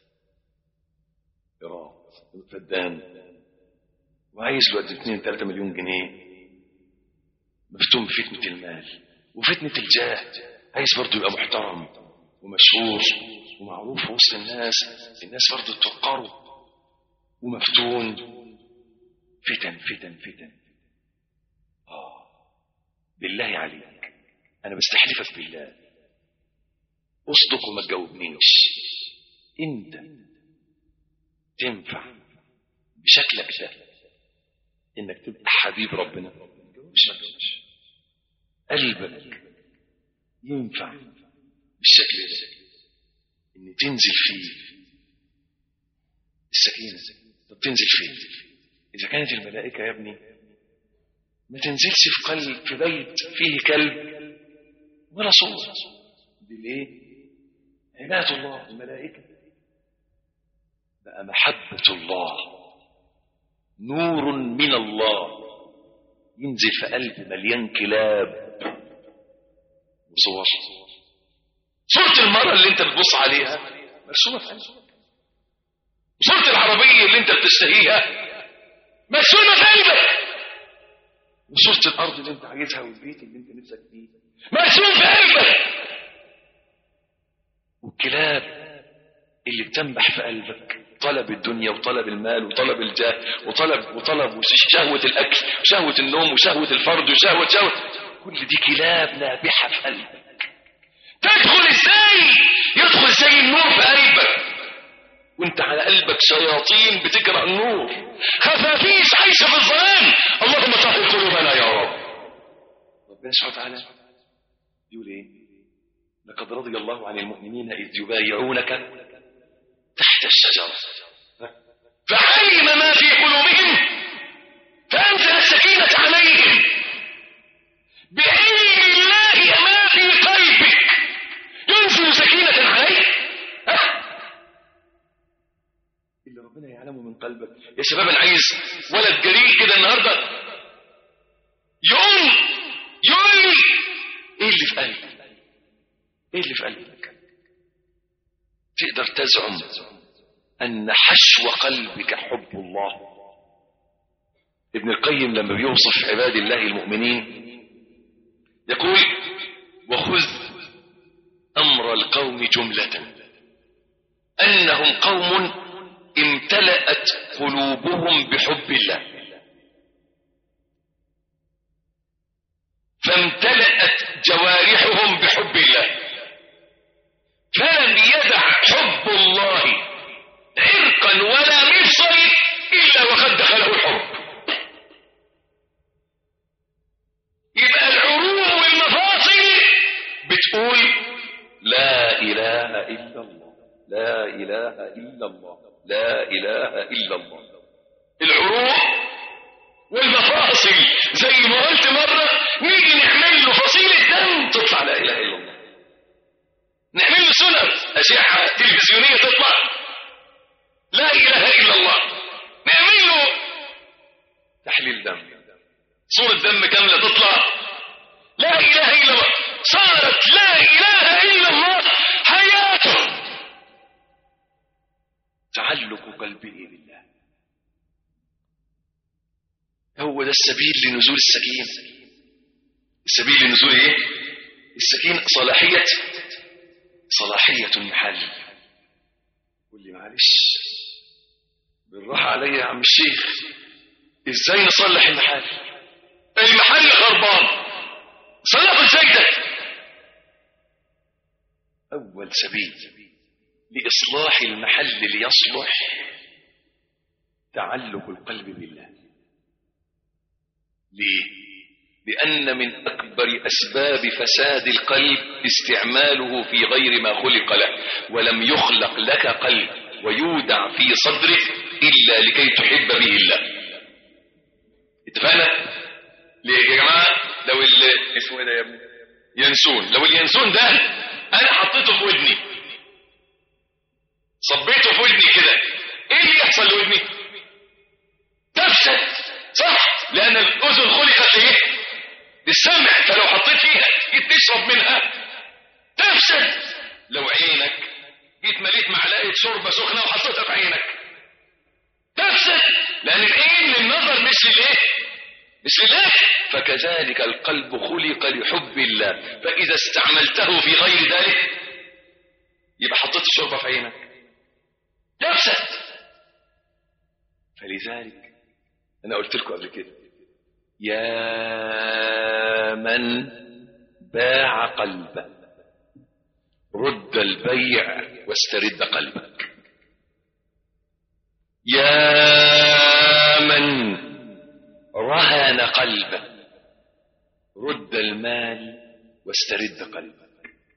إيراد فدان وعايز له قد 2 3 مليون جنيه مفتون بفتنة المال وفتنة الجاه عايز برضه يبقى محترم ومشهور ومعروف في وسط الناس الناس برضه توقره ومفتون فتن فتن فتن آه بالله عليك أنا بستحلفك بالله أصدق وما تجاوبنيش أنت تنفع بشكلك ده إنك تبقى حبيب ربنا مش مش قلبك ينفع بالشكل ده إن تنزل فيه السكينة طب تنزل فيه إذا كانت الملائكة يا ابني ما تنزلش في قلب في بيت فيه كلب ولا صوت دي ليه عناية الله الملائكة بقى محبة الله نور من الله ينزل في قلب مليان كلاب وصور صورة المرأة اللي انت بتبص عليها مرسومة في قلبك وصورة العربية اللي انت بتشتهيها مرسومة في قلبك وصورة الأرض اللي أنت عايزها والبيت اللي أنت نفسك فيه مرسوم في قلبك والكلاب اللي بتنبح في قلبك طلب الدنيا وطلب المال وطلب الجاه وطلب وطلب شهوة الأكل وشهوة النوم وشهوة الفرد وشهوة شهوة كل دي كلاب نابحة في قلبك تدخل ازاي يدخل ازاي النور في قلبك وانت على قلبك شياطين بتقرا النور خفافيش عايشه في الظلام اللهم طهر قلوبنا يا رب ربنا سبحانه وتعالى يقول ايه لقد رضي الله عن المؤمنين اذ يبايعونك تحت الشجره فعلم ما في قلوبهم فانزل السكينه عليهم بعلم الله ما في قلبك ينزل سكينه عليك ها؟ اللي ربنا يعلمه من قلبك يا شباب انا عايز ولد جريء كده النهارده يقوم يقول لي ايه اللي في قلبك ايه اللي في قلبك تقدر تزعم ان حشو قلبك حب الله ابن القيم لما بيوصف عباد الله المؤمنين يقول وخذ امر القوم جمله انهم قوم امتلأت قلوبهم بحب الله فامتلأت جوارحهم بحب الله فلم إله إلا الله لا إله إلا الله لا إله إلا الله العروق والمفاصل زي ما قلت مرة نيجي نعمل له فصيلة دم تطلع لا إله إلا الله نعمل له سنن أشعة تلفزيونية تطلع لا إله إلا الله نعمل له تحليل دم صورة دم كاملة تطلع لا إله إلا الله صارت لا إله إلا الله حياته تعلق قلبه بالله هو ده السبيل لنزول السكين السبيل لنزول ايه السكين صلاحية صلاحية المحل قول لي معلش بالراحة عليا يا عم الشيخ ازاي نصلح المحل المحل خربان صلحه ازاي ده اول سبيل لاصلاح المحل ليصلح تعلق القلب بالله ليه لأن من أكبر أسباب فساد القلب استعماله في غير ما خلق له ولم يخلق لك قلب ويودع في صدرك إلا لكي تحب به الله اتفقنا؟ ليه يا جماعة لو ال اسمه ايه ده يا ابني؟ ينسون لو اليانسون ده أنا حطيته في ودني صبيته في ودني كده ايه اللي يحصل لودني؟ تفسد صح لأن الأذن خلقت لإيه؟ للسمع فلو حطيت فيها جيت تشرب منها تفسد لو عينك جيت مليت معلقة شوربة سخنة وحطيتها في عينك تفسد لأن العين للنظر مش للإيه؟ مش لله فكذلك القلب خلق لحب الله فإذا استعملته في غير ذلك يبقى حطيت الشوربة في عينك تفسد فلذلك أنا قلت لكم قبل كده يا من باع قلبه رد البيع واسترد قلبك يا من رهن قلبه رد المال واسترد قلبك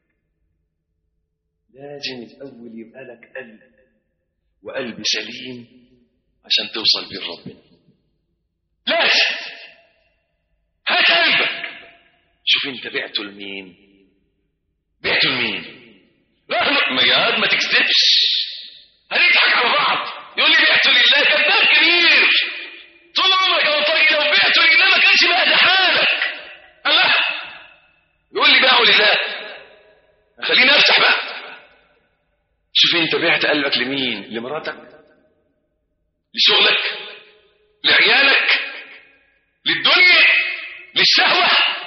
لازم الأول يبقى لك قلب وقلب سليم عشان توصل بيه لربنا لازم هات قلبك شوف انت بعته لمين بعته لمين لا ما يا ما تكذبش هنضحك على بعض يقول لي بعته لله كذاب كبير طول عمرك يا طيب لو بعته لله ما كانش بقى ده حالك الله يقول لي باعه لله خليني افتح بقى شوف انت بعت قلبك لمين لمراتك لشغلك لعيالك للدنيا للشهوة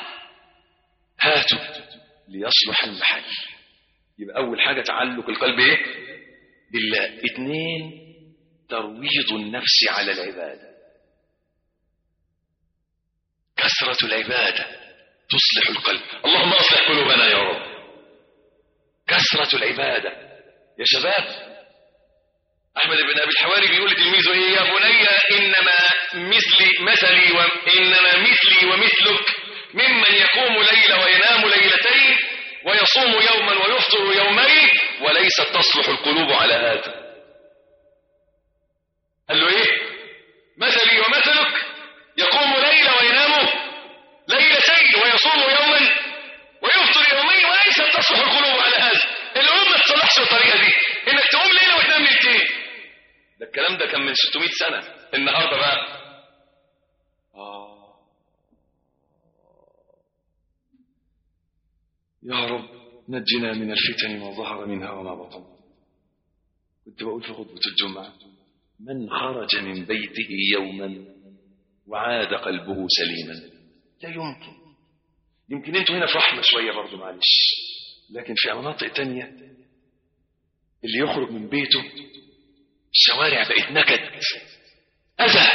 هاتوا ليصلح المحل يبقى أول حاجة تعلق القلب إيه؟ بالله اثنين ترويض النفس على العبادة كثرة العبادة تصلح القلب اللهم أصلح قلوبنا يا رب كثرة العبادة يا شباب أحمد بن أبي الحواري بيقول لتلميذه إيه يا بني إنما مثلي مثلي وإنما مثلي ومثلك ممن يقوم ليلة وينام ليلتين ويصوم يوما ويفطر يومين وليست تصلح القلوب على هذا قال له إيه مثلي ومثلك يقوم ليلة وينام ليلتين ويصوم يوما ويفطر يومين وليست تصلح القلوب على هذا الأمة ما تصلحش الطريقة دي إنك تقوم ليلة وتنام ليلتين ده الكلام ده كان من 600 سنة النهاردة بقى آه. يا رب نجنا من الفتن ما ظهر منها وما بطن كنت بقول في خطبة الجمعة من خرج من بيته يوما وعاد قلبه سليما لا يمكن يمكن انتوا هنا في رحمة شوية برضو معلش لكن في مناطق تانية اللي يخرج من بيته الشوارع بقت نكد أذى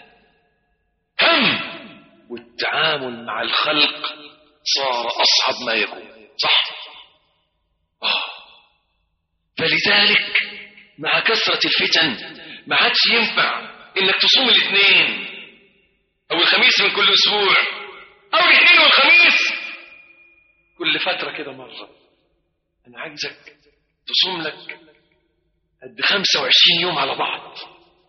هم والتعامل مع الخلق صار أصعب ما يكون صح آه. فلذلك مع كثرة الفتن ما عادش ينفع انك تصوم الاثنين او الخميس من كل اسبوع او الاثنين والخميس كل فترة كده مرة انا عايزك تصوم لك قد 25 يوم على بعض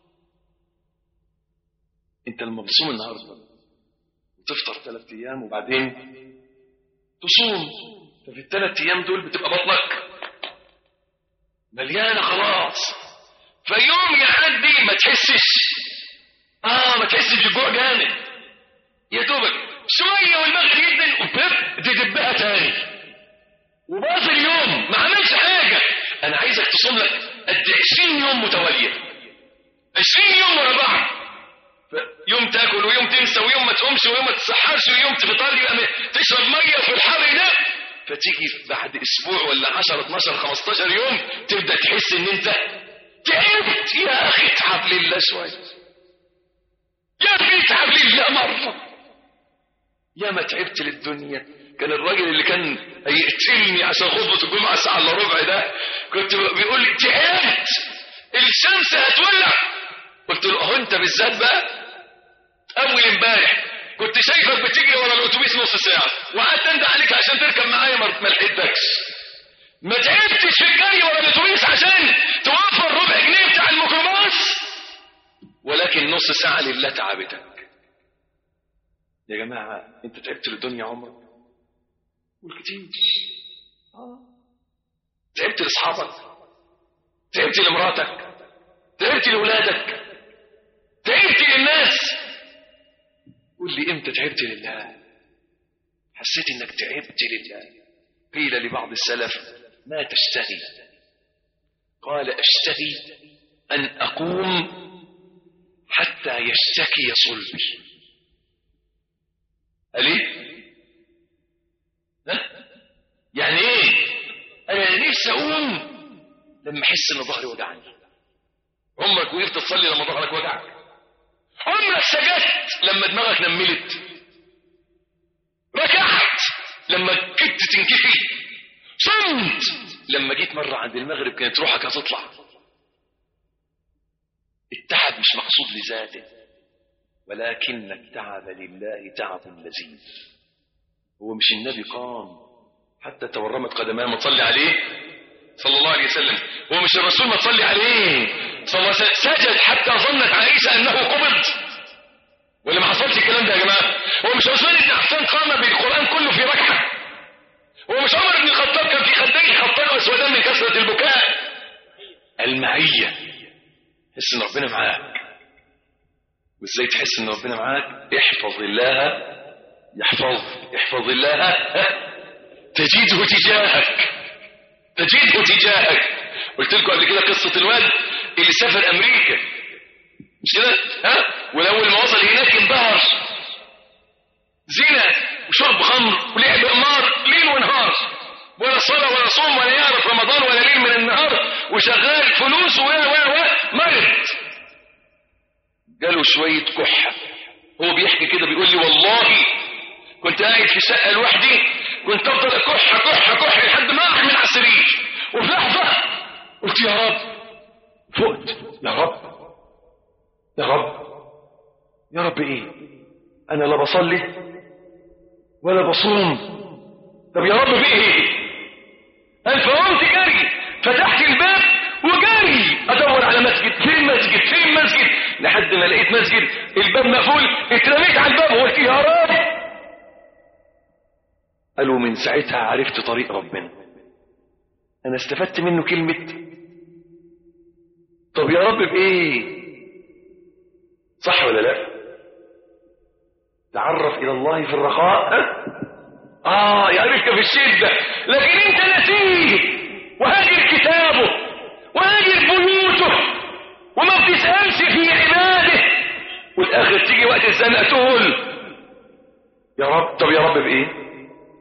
انت لما بتصوم النهارده وتفطر ثلاث ايام وبعدين تصوم ففي الثلاث ايام دول بتبقى بطنك مليانه خلاص فيوم يعدي ما تحسش اه ما تحسش بالجوع جامد يا دوبك شويه والمغرب يدن وبب تدبها تاني وباقي اليوم ما عملش حاجه انا عايزك تصوم لك قد 20 يوم متواليه 20 يوم ورا بعض يوم تاكل ويوم تنسى ويوم ما تقومش ويوم ما تسحرش ويوم تفطر يبقى تشرب ميه في الحر ده فتيجي بعد اسبوع ولا 10 12 15 يوم تبدا تحس ان انت تعبت يا اخي اتعب لله شويه يا اخي اتعب لله مره يا ما تعبت للدنيا كان الراجل اللي كان هيقتلني عشان خطبه الجمعه الساعه الا ربع ده كنت بيقول لي تعبت الشمس هتولع قلت له اهو انت بالذات بقى اول امبارح كنت شايفك بتجري ورا الاتوبيس نص ساعه وقعدت انده عليك عشان تركب معايا ما لحقتكش ما تعبتش في الجري ورا الاتوبيس عشان توفر ربع جنيه بتاع الميكروباص ولكن نص ساعه لله تعبتك يا جماعه انت تعبت للدنيا عمرك والكتير اه تعبت لاصحابك تعبت لمراتك تعبت لاولادك تعبت للناس قول لي امتى تعبت لله حسيت انك تعبت لله قيل لبعض السلف ما تشتهي قال اشتهي ان اقوم حتى يشتكي صلبي قال ايه ها؟ يعني ايه انا نفسي اقوم لما احس ان ظهري وجعني عمرك وقفت تصلي لما ظهرك وجعك عمرك سجدت لما دماغك نملت ركعت لما كدت تنكفي صمت لما جيت مرة عند المغرب كانت روحك هتطلع التعب مش مقصود لذاته ولكن التعب لله تعب لذيذ هو مش النبي قام حتى تورمت قدماه ما تصلي عليه صلى الله عليه وسلم هو مش الرسول ما تصلي عليه صلى الله عليه وسلم سجد حتى ظنت عائشة أنه قبض ولا ما حصلش الكلام ده يا جماعة هو مش عثمان بن عفان قام بالقرآن كله في ركعة هو مش عمر بن الخطاب كان في خديه خطان أسودان من كثرة البكاء المعية حس ان ربنا معاك وازاي تحس ان ربنا معاك احفظ الله يحفظ احفظ الله تجده تجاهك تجده تجاهك قلت لكم قبل كده قصة الواد اللي سافر امريكا مش كده ها والاول ما وصل هناك انبهر زنا وشرب خمر ولعب قمار ليل ونهار ولا صلاة ولا صوم ولا يعرف رمضان ولا ليل من النهار وشغال فلوس و و و مرض جاله شوية كحة هو بيحكي كده بيقول لي والله كنت قاعد في شقة لوحدي كنت افضل اكح كح كح لحد ما احمل على السرير وفي لحظة قلت يا رب فقت يا رب يا رب يا رب ايه انا لا بصلي ولا بصوم طب يا رب في ايه انا فقمت جري فتحت الباب وجري ادور على مسجد فين مسجد فين مسجد لحد ما لقيت مسجد الباب مقفول اترميت على الباب وقلت يا رب قالوا من ساعتها عرفت طريق ربنا انا استفدت منه كلمة طب يا رب بايه صح ولا لا تعرف الى الله في الرخاء ها؟ اه يعرفك في الشدة لكن انت نسيه وهاجر كتابه وهاجر بيوته وما بتسألش في عباده والاخر تيجي وقت الزنقة تقول يا رب طب يا رب بايه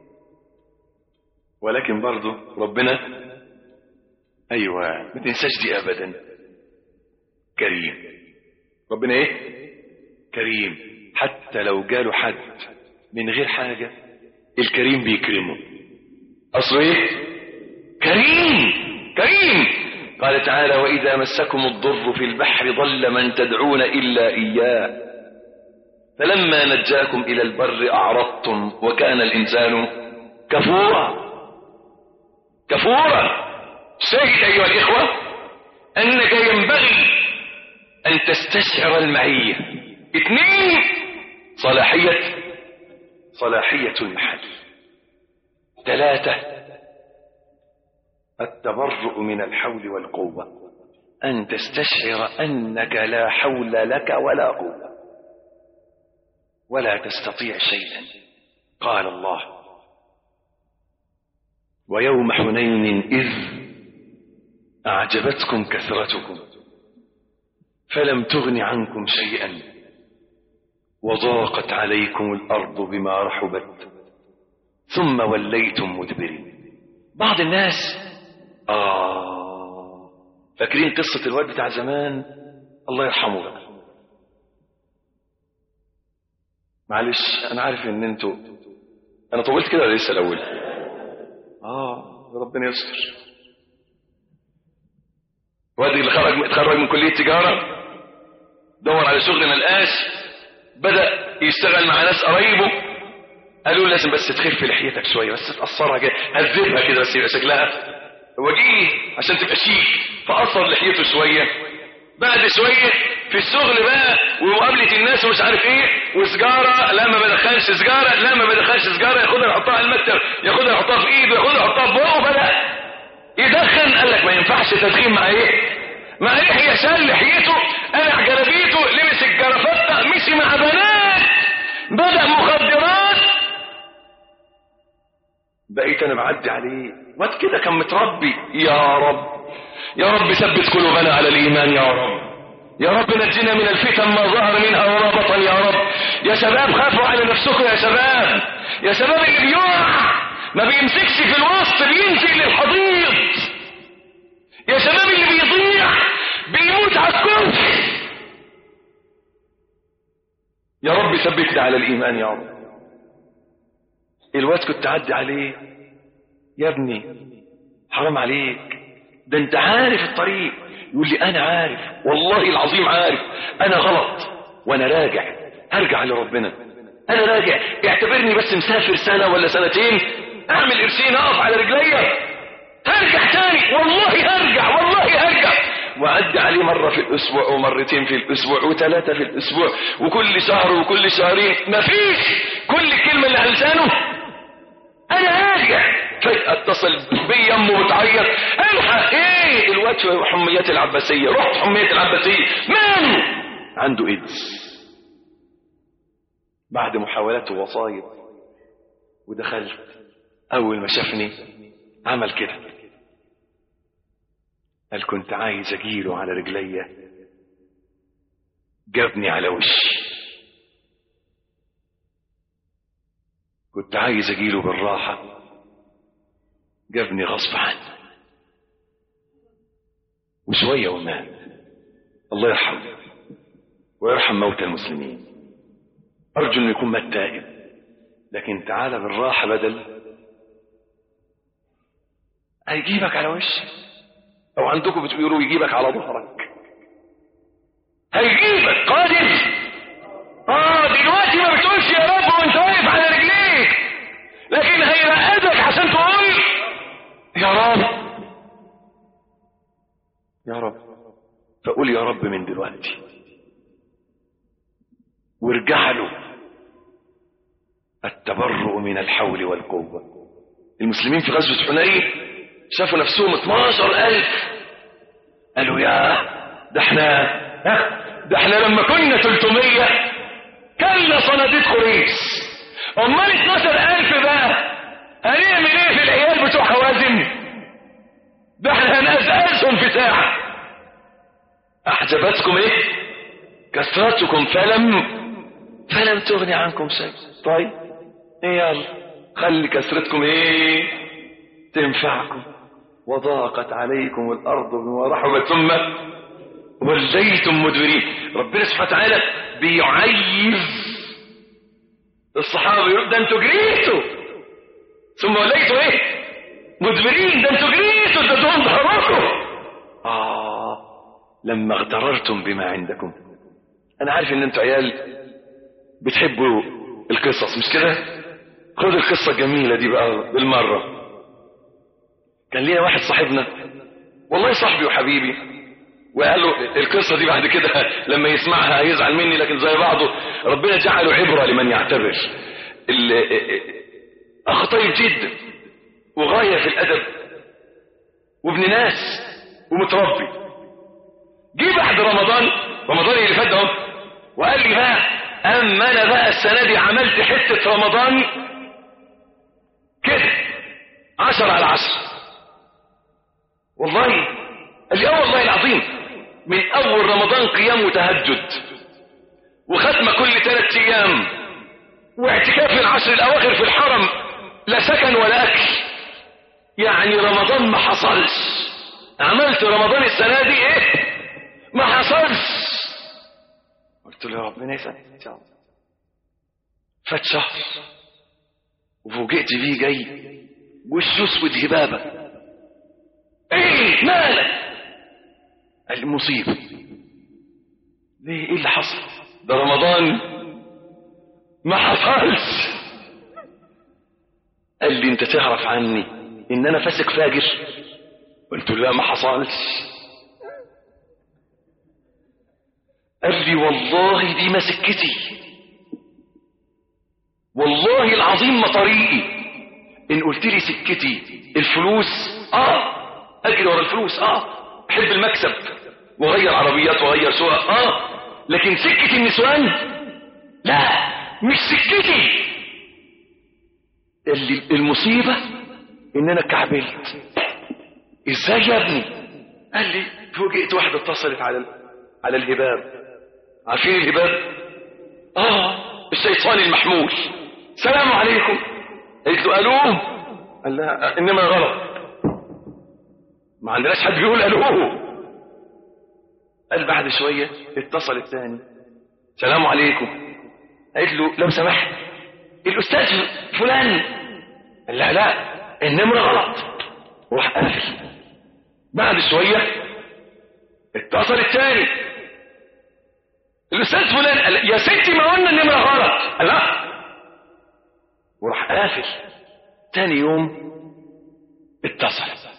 ولكن برضه ربنا ايوه ما تنساش دي ابدا كريم ربنا ايه كريم حتى لو جاله حد من غير حاجة الكريم بيكرمه اصله ايه كريم كريم قال تعالى واذا مسكم الضر في البحر ضل من تدعون الا اياه فلما نجاكم الى البر اعرضتم وكان الانسان كفورا كفورا شاهد أيها الإخوة أنك ينبغي أن تستشعر المعية اثنين صلاحية صلاحية المحل ثلاثة التبرؤ من الحول والقوة أن تستشعر أنك لا حول لك ولا قوة ولا تستطيع شيئا قال الله ويوم حنين إذ أعجبتكم كثرتكم فلم تغن عنكم شيئا وضاقت عليكم الأرض بما رحبت ثم وليتم مدبرين بعض الناس آه فاكرين قصة الواد بتاع زمان الله يرحمه بقى معلش أنا عارف إن أنتوا أنا طولت كده ولا لسه الأول آه ربنا يستر وادي اللي خرج اتخرج من كلية تجارة دور على شغل ما لقاش بدأ يشتغل مع ناس قرايبه قالوا له لازم بس تخف لحيتك شوية بس تقصرها كده هذبها كده بس يبقى شكلها وجيه عشان تبقى شيك فقصر لحيته شوية بعد شوية في الشغل بقى ومقابلة الناس ومش عارف ايه وسجارة لا ما بدخلش سجارة لا ما بدخلش سجارة ياخدها يحطها على المكتب ياخدها يحطها في ايده ياخدها يحطها في بقه بدأ يدخن قال لك ما ينفعش تدخين مع ايه مع لحية شال لحيته قلع جلابيته لبس الجرافطة مشي مع بنات بدأ مخدرات بقيت انا بعدي عليه واد كده كان متربي يا رب يا رب ثبت قلوبنا على الايمان يا رب يا رب نجنا من الفتن ما ظهر منها وما بطن يا رب يا شباب خافوا على نفسكم يا شباب يا شباب اللي بيقع ما بيمسكش في الوسط بينزل للحضيض يا شباب اللي بيضيع بيموت على الكرسي يا رب ثبتنا على الايمان يا رب الواد كنت تعدي عليه يا ابني حرام عليك ده انت عارف الطريق يقول لي انا عارف والله العظيم عارف انا غلط وانا راجع هرجع لربنا انا راجع اعتبرني بس مسافر سنة ولا سنتين اعمل قرشين اقف على رجليا هرجع تاني والله هرجع والله هرجع وعدي عليه مرة في الأسبوع ومرتين في الأسبوع وثلاثة في الأسبوع وكل شهر وكل شهرين مفيش كل كلمة اللي على لسانه أنا راجع فجأة اتصل بي أمه بتعيط الحق إيه الواد في حميات العباسية رحت حميات العباسية من عنده إيدز بعد محاولات ووصايا ودخلت أول ما شافني عمل كده قال كنت عايز اجيله على رجليا جابني على وشي كنت عايز اجيله بالراحة جابني غصب عني وشوية ومات الله يرحمه ويرحم موتى المسلمين أرجو أنه يكون مات تائب لكن تعالى بالراحة بدل هيجيبك على وشك او عندكم بتقولوا يجيبك على ظهرك هيجيبك قادر اه دلوقتي ما بتقولش يا رب وانت واقف على رجليك لكن هيرقدك عشان تقول يا رب يا رب فقول يا رب من دلوقتي وارجع له التبرؤ من الحول والقوة المسلمين في غزوة حنين شافوا نفسهم 12000 قالوا يا ده احنا ها ده احنا لما كنا 300 كلنا صناديق قريش امال 12000 بقى هنعمل ايه في العيال بتوع حوازن ده احنا هنأزأزهم في ساعة احجبتكم ايه كثرتكم فلم فلم تغني عنكم شيء طيب ايه يلا خلي كثرتكم ايه تنفعكم وضاقت عليكم الأرض بما رحبت ثم وليتم مدبرين ربنا سبحانه وتعالى بيعيز الصحابة يقول ده انتوا جريتوا ثم وليتوا ايه مدبرين ده انتوا جريتوا ده دون ظهركم آه لما اغتررتم بما عندكم أنا عارف إن أنتوا عيال بتحبوا القصص مش كده؟ خد القصة الجميلة دي بقى بالمرة كان لينا واحد صاحبنا والله صاحبي وحبيبي وقال له القصة دي بعد كده لما يسمعها هيزعل مني لكن زي بعضه ربنا جعله عبرة لمن يعتبر ال- أخ طيب جدا وغاية في الأدب وابن ناس ومتربي جه بعد رمضان رمضان اللي فات ده اهو، وقال لي بقى اما انا بقى السنه دي عملت حته رمضان كده عشرة على عشرة والله قال لي اه والله العظيم من اول رمضان قيام وتهجد وختمه كل ثلاث ايام واعتكاف العشر الاواخر في الحرم لا سكن ولا اكل يعني رمضان ما حصلش عملت رمضان السنه دي ايه ما حصلش قلت له يا ربنا يسعدك ان شاء الله فات شهر وفوجئت بيه جاي وشه اسود هبابه ايه مالك قال لي مصيبه ليه ايه اللي حصل ده رمضان ما حصلش قال لي انت تعرف عني ان انا فاسق فاجر قلت له لا ما حصلش قال لي والله دي ما سكتي والله العظيم ما طريقي ان قلت لي سكتي الفلوس اه اجري ورا الفلوس اه احب المكسب واغير عربيات واغير سواق اه لكن سكة النسوان لا مش سكتي اللي المصيبة ان انا كعبلت ازاي يا ابني قال لي فوجئت واحدة اتصلت على ال- على الهباب عارفين الهباب اه الشيطان المحمول سلام عليكم قلت له الو قال لها انما غلط ما عندناش حد بيقول الو قال بعد شويه اتصل الثاني سلام عليكم قلت له لو سمحت الاستاذ فلان قال لا لا النمره غلط وراح قافل بعد شويه اتصل الثاني الاستاذ فلان قال يا ستي ما قلنا النمره غلط قال لا وراح قافل تاني يوم اتصل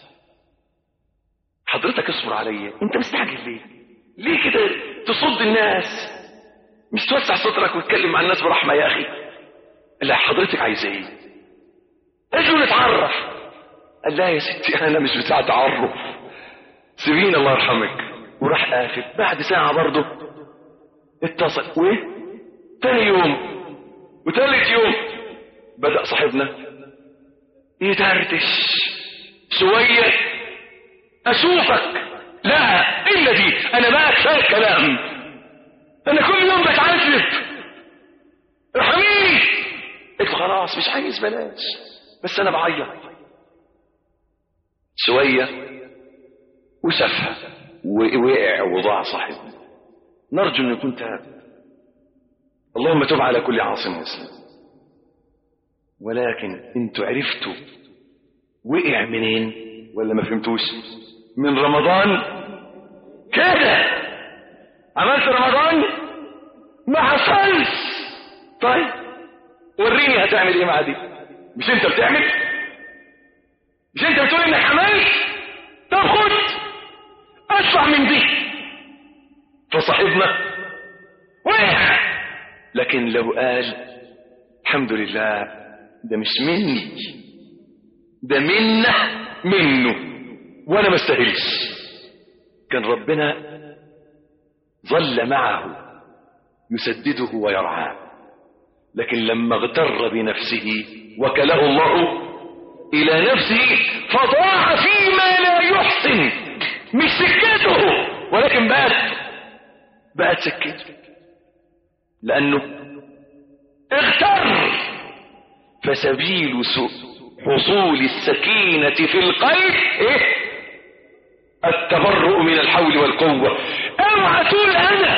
حضرتك اصبر عليا انت مستعجل ليه ليه كده تصد الناس مش توسع صدرك وتتكلم مع الناس برحمه يا اخي لا حضرتك عايز ايه اجوا نتعرف قال لا يا ستي انا مش بتاع تعرف سيبيني الله يرحمك وراح قافل بعد ساعه برضه اتصل وايه تاني يوم وتالت يوم بدأ صاحبنا يدردش شوية أشوفك لا إلا دي أنا بقى كفاية كلام أنا كل يوم بتعذب ارحميني قلت له خلاص مش عايز بلاش بس أنا بعيط شوية وشافها ووقع وضاع صاحبنا نرجو أن يكون تاب اللهم تب على كل عاصم مسلم ولكن انتوا عرفتوا وقع منين ولا ما فهمتوش من رمضان كده عملت رمضان ما حصلش طيب وريني هتعمل ايه مع دي مش انت بتعمل مش انت بتقول انك عملت طب خد ادفع من دي فصاحبنا وقع لكن لو قال الحمد لله ده مش مني ده منه منه وانا ما استاهلش كان ربنا ظل معه يسدده ويرعاه لكن لما اغتر بنفسه وكله الله الى نفسه فضاع فيما لا يحسن مش سكته ولكن بقت بقت سكته لانه اغتر فسبيل سوء حصول السكينة في القلب ايه التبرؤ من الحول والقوة اوعى تقول انا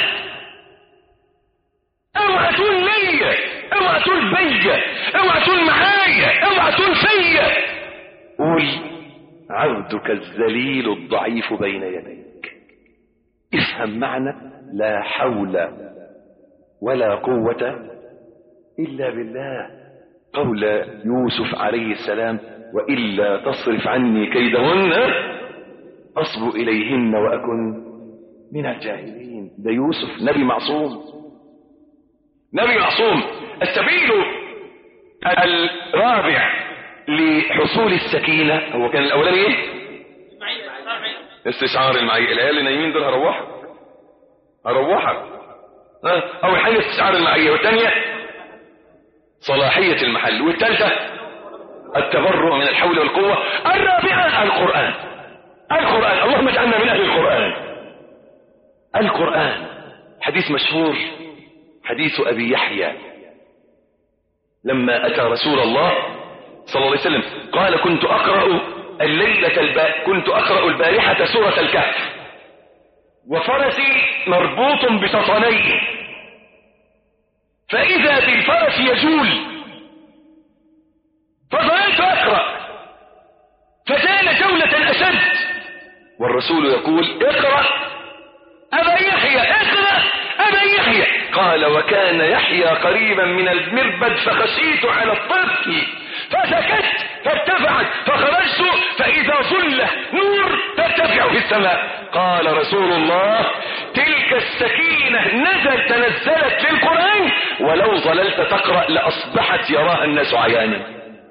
اوعى تقول ليا اوعى تقول بيا اوعى تقول معايا اوعى تقول فيا قول عبدك الذليل الضعيف بين يديك افهم معنى لا حول ولا قوة إلا بالله قول يوسف عليه السلام وإلا تصرف عني كيدهن أصب إليهن وأكن من الجاهلين ده يوسف نبي معصوم نبي معصوم السبيل الرابع لحصول السكينة هو كان الأولاني إيه؟ استشعار المعية العيال اللي نايمين دول هروحك هروحك ها؟ أول حاجة استشعار المعية والثانية صلاحية المحل والثالثة التبرؤ من الحول والقوة الرابعة القرآن القرآن اللهم اجعلنا من أهل القرآن القرآن حديث مشهور حديث أبي يحيى لما أتى رسول الله صلى الله عليه وسلم قال كنت أقرأ الليلة الب... كنت أقرأ البارحة سورة الكهف وفرسي مربوط بسطنيه فإذا بالفرس يجول فظللت أقرأ فجال جولة أشد والرسول يقول اقرأ أبا يحيى اقرأ أبا يحيى قال وكان يحيى قريبا من المربد فخشيت على الطفل فسكت فارتفعت فخرجت فإذا ظل نور ترتفع في السماء قال رسول الله تلك السكينة نزل تنزلت في القرآن ولو ظللت تقرأ لأصبحت يراها الناس عيانا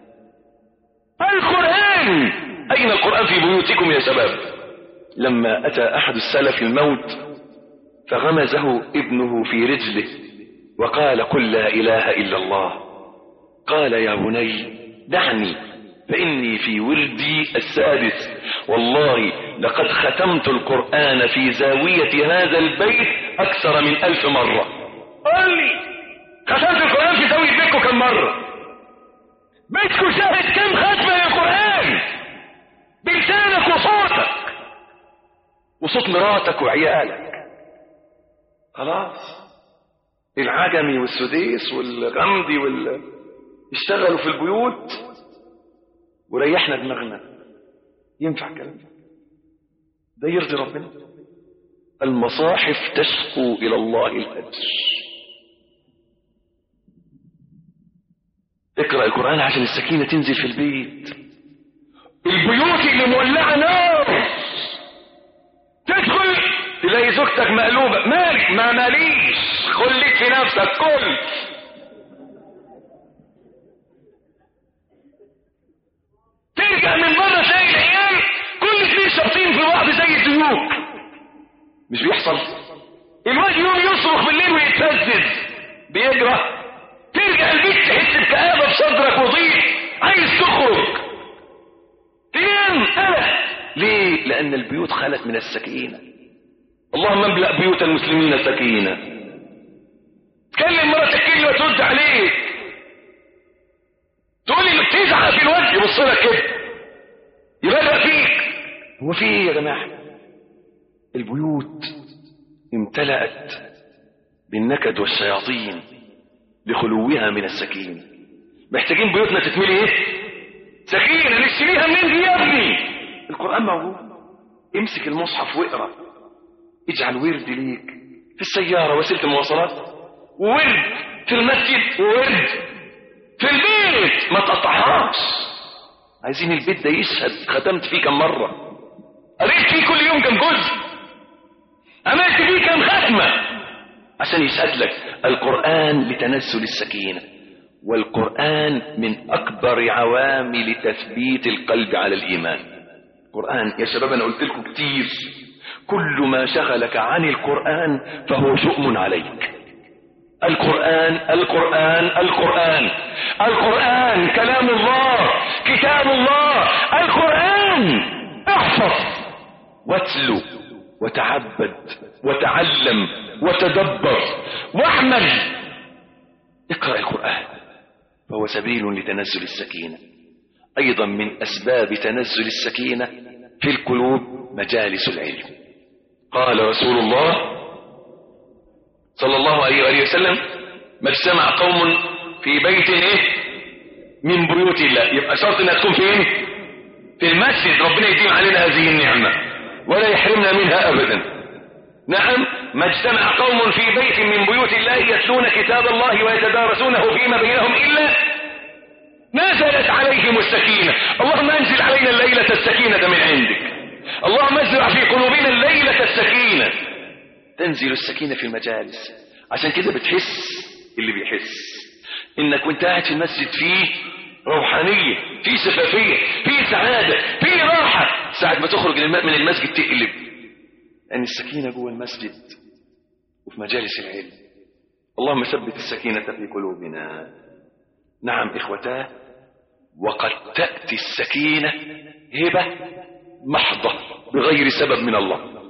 القرآن أين القرآن في بيوتكم يا شباب لما أتى أحد السلف الموت فغمزه ابنه في رجله وقال قل لا إله إلا الله قال يا بني دعني فإني في وردي السادس والله لقد ختمت القرآن في زاوية هذا البيت أكثر من ألف مرة قال لي ختمت القرآن في زاوية بيتكم كم مرة بيتكم شاهد كم ختمة للقرآن بلسانك وصوتك وصوت مراتك وعيالك خلاص العجمي والسديس والغمدي وال اشتغلوا في البيوت وريحنا دماغنا ينفع الكلام ده ده يرضي ربنا المصاحف تشكو الى الله الاجر اقرا القران عشان السكينه تنزل في البيت البيوت اللي مولعه نار تدخل تلاقي زوجتك مقلوبه مالك ما ماليش خليك في نفسك كل ترجع من بره تلاقي العيال كل اثنين شابطين في بعض زي الديوك مش بيحصل الواد يوم يصرخ بالليل ويتهزز بيجرى ترجع البيت تحس بكآبة في صدرك وضيق عايز تخرج تنام قلق ليه؟ لأن البيوت خلت من السكينة اللهم املأ بيوت المسلمين سكينة تكلم مراتك كلمة ترد عليك تقول لي بتزعق في الوجه يبص لك كده يبدأ فيك هو في ايه يا جماعة البيوت امتلأت بالنكد والشياطين لخلوها من السكينة محتاجين بيوتنا تتملي ايه سكينة نشتريها منين دي يا ابني القرآن موجود امسك المصحف واقرأ اجعل ورد ليك في السيارة وسيلة المواصلات وورد في المسجد وورد في البيت ما تقطعهاش عايزين البيت ده يشهد ختمت فيه كم مرة قريت فيه كل يوم كم جزء عملت فيه كم ختمة عشان يشهد لك القرآن لتنزل السكينة والقرآن من أكبر عوامل تثبيت القلب على الإيمان القرآن يا شباب أنا قلت لكم كتير كل ما شغلك عن القرآن فهو شؤم عليك القرآن القرآن القرآن القرآن كلام الله كتاب الله القرآن احفظ واتلو وتعبد وتعلم وتدبر واعمل اقرأ القرآن فهو سبيل لتنزل السكينة أيضا من أسباب تنزل السكينة في القلوب مجالس العلم قال رسول الله صلى الله عليه وآله وسلم ما اجتمع قوم في بيت ايه من بيوت الله يبقى شرط انها تكون فين في المسجد ربنا يديم علينا هذه النعمة ولا يحرمنا منها ابدا نعم ما اجتمع قوم في بيت من بيوت الله يتلون كتاب الله ويتدارسونه فيما بينهم الا نزلت عليهم السكينة اللهم انزل علينا الليلة السكينة من عندك اللهم ازرع في قلوبنا الليلة السكينة تنزل السكينة في المجالس عشان كده بتحس اللي بيحس انك وانت قاعد في المسجد فيه روحانية في شفافية في سعادة في راحة ساعة ما تخرج من المسجد تقلب لأن السكينة جوه المسجد وفي مجالس العلم اللهم ثبت السكينة في قلوبنا نعم إخوتاه وقد تأتي السكينة هبة محضة بغير سبب من الله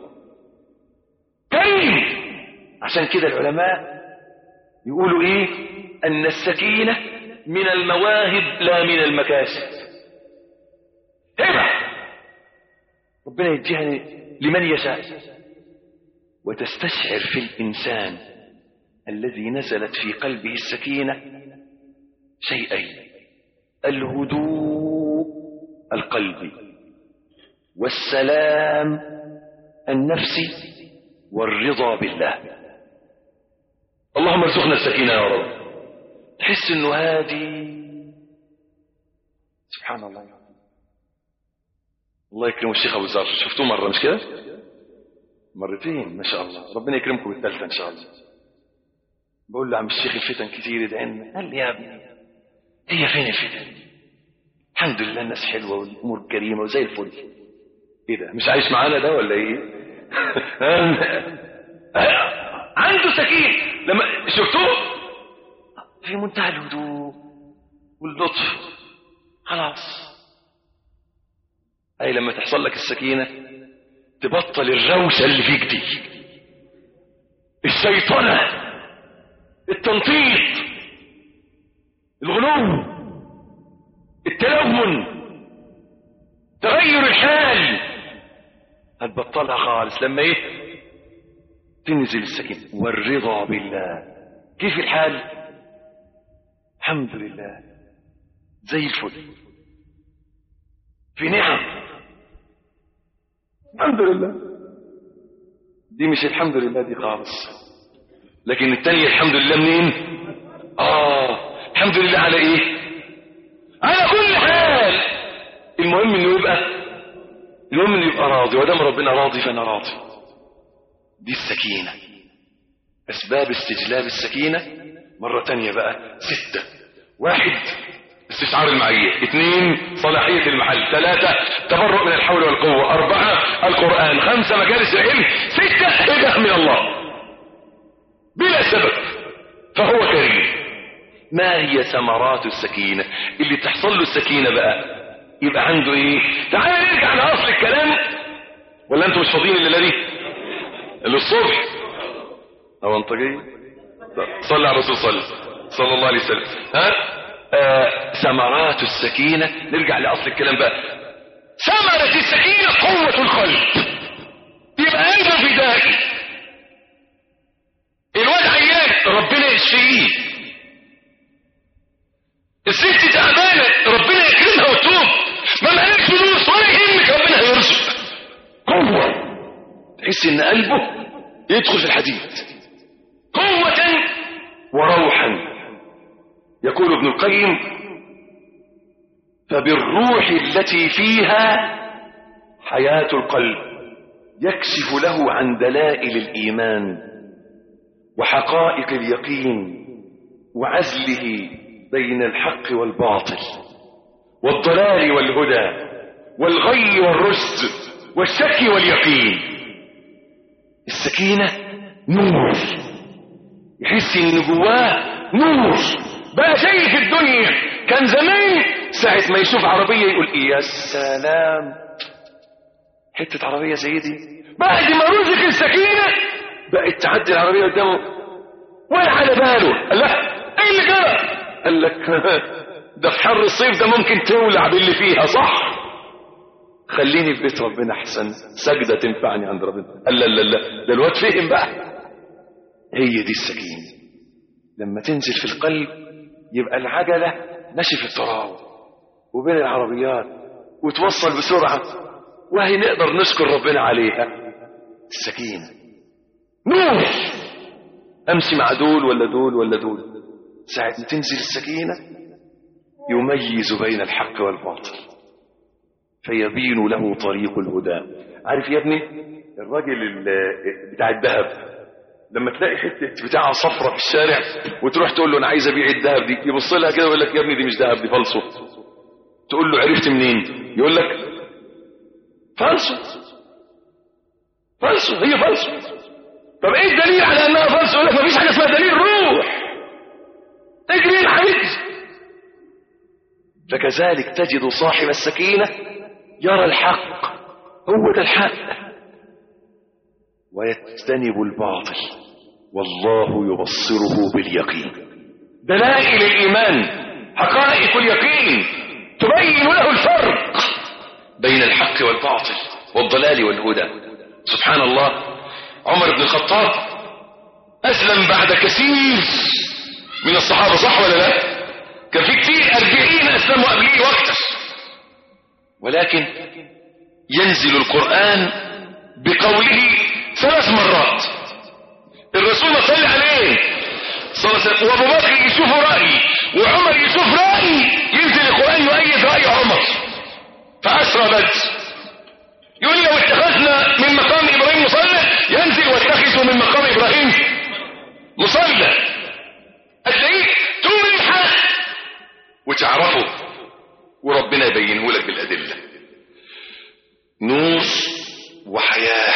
كريم عشان كده العلماء يقولوا ايه ان السكينة من المواهب لا من المكاسب هبة ربنا يديها لمن يشاء وتستشعر في الإنسان الذي نزلت في قلبه السكينة شيئين الهدوء القلبي والسلام النفسي والرضا بالله اللهم ارزقنا السكينة يا رب تحس انه هادي سبحان الله الله يكرم الشيخ ابو زار شفتوه مرة مش كده مرتين ما شاء الله ربنا يكرمكم بالثالثة ان شاء الله بقول له عم الشيخ الفتن كتير يدعي قال لي يا ابني هي فين الفتن الحمد لله الناس حلوة والامور كريمة وزي الفل ايه ده مش عايش معانا ده ولا ايه عنده سكين لما شفتوه في منتهى الهدوء واللطف خلاص اي لما تحصل لك السكينة تبطل الروشة اللي فيك دي الشيطنة التنطيط الغلو التلون تغير الحال هتبطلها خالص لما ايه تنزل السكينة والرضا بالله كيف الحال الحمد لله زي الفل في نعم الحمد لله دي مش الحمد لله دي خالص لكن التانية الحمد لله منين اه الحمد لله على ايه على كل حال المهم انه يبقى المهم انه يبقى راضي ودام ربنا راضي فانا راضي دي السكينة اسباب استجلاب السكينة مرة تانية بقى ستة واحد استشعار المعية اثنين صلاحية المحل ثلاثة تبرؤ من الحول والقوة أربعة القرآن خمسة مجالس العلم ستة هدى من الله بلا سبب فهو كريم ما هي ثمرات السكينة اللي تحصل له السكينة بقى يبقى عنده ايه تعال نرجع لأصل الكلام ولا انتم مش فاضيين الليلة دي اللي الصبح او انت جاي صلى على الرسول صلى صلى الله عليه وسلم ها آه ثمرات السكينة نرجع لأصل الكلام بقى ثمرة السكينة قوة القلب يبقى قلبه فدائي الواد عيان ربنا يشفيه الست تعبانة ربنا يكرمها وتوب ما معاك فلوس ولا يهمك ربنا هيرزق قوة تحس ان قلبه يدخل في الحديد قوة وروحا يقول ابن القيم فبالروح التي فيها حياة القلب يكشف له عن دلائل الإيمان وحقائق اليقين وعزله بين الحق والباطل والضلال والهدى والغي والرشد والشك واليقين السكينة نور يحس ان جواه نور بقى شيء في الدنيا كان زمان ساعة ما يشوف عربية يقول إيه يا سلام حتة عربية زي دي بعد ما رزق السكينة بقت تعدي العربية قدامه ولا على باله قال لا ايه اللي جرى قال لك ده في حر الصيف ده ممكن تولع باللي فيها صح خليني في بيت ربنا احسن سجدة تنفعني عند ربنا قال لا لا لا ده الواد فهم بقى هي دي السكينة لما تنزل في القلب يبقى العجلة ماشي في التراب وبين العربيات وتوصل بسرعة وهي نقدر نشكر ربنا عليها السكينة نور امشي مع دول ولا دول ولا دول ساعة ما تنزل السكينة يميز بين الحق والباطل فيبين له طريق الهدى عارف يا ابني الراجل ال- بتاع الذهب لما تلاقي حته بتاعه صفرة في الشارع وتروح تقول له انا عايز ابيع الذهب دي يبص لها كده ويقول لك يا ابني دي مش ذهب دي فالصو تقول له عرفت منين يقول لك فالصو فالصو هي فالصو طب ايه الدليل على انها فالصو يقول لك مفيش حاجه اسمها دليل روح اجري الحديث فكذلك تجد صاحب السكينة يرى الحق هو ده الحق ويجتنب الباطل والله يبصره باليقين دلائل الإيمان حقائق اليقين تبين له الفرق بين الحق والباطل والضلال والهدى سبحان الله عمر بن الخطاب أسلم بعد كثير من الصحابة صح ولا لا كان في كتير أربعين أسلموا قبليه وقته ولكن ينزل القرآن بقوله ثلاث مرات الرسول صلى عليه صلى الله عليه وسلم وابو بكر يشوف رأي وعمر يشوف رأي ينزل القرآن يؤيد رأي عمر فأسرى بدر يقول لو اتخذنا من مقام إبراهيم مصلى ينزل واتخذوا من مقام إبراهيم مصلى هتلاقيه تريح وتعرفه وربنا يبينه لك بالأدلة نور وحياة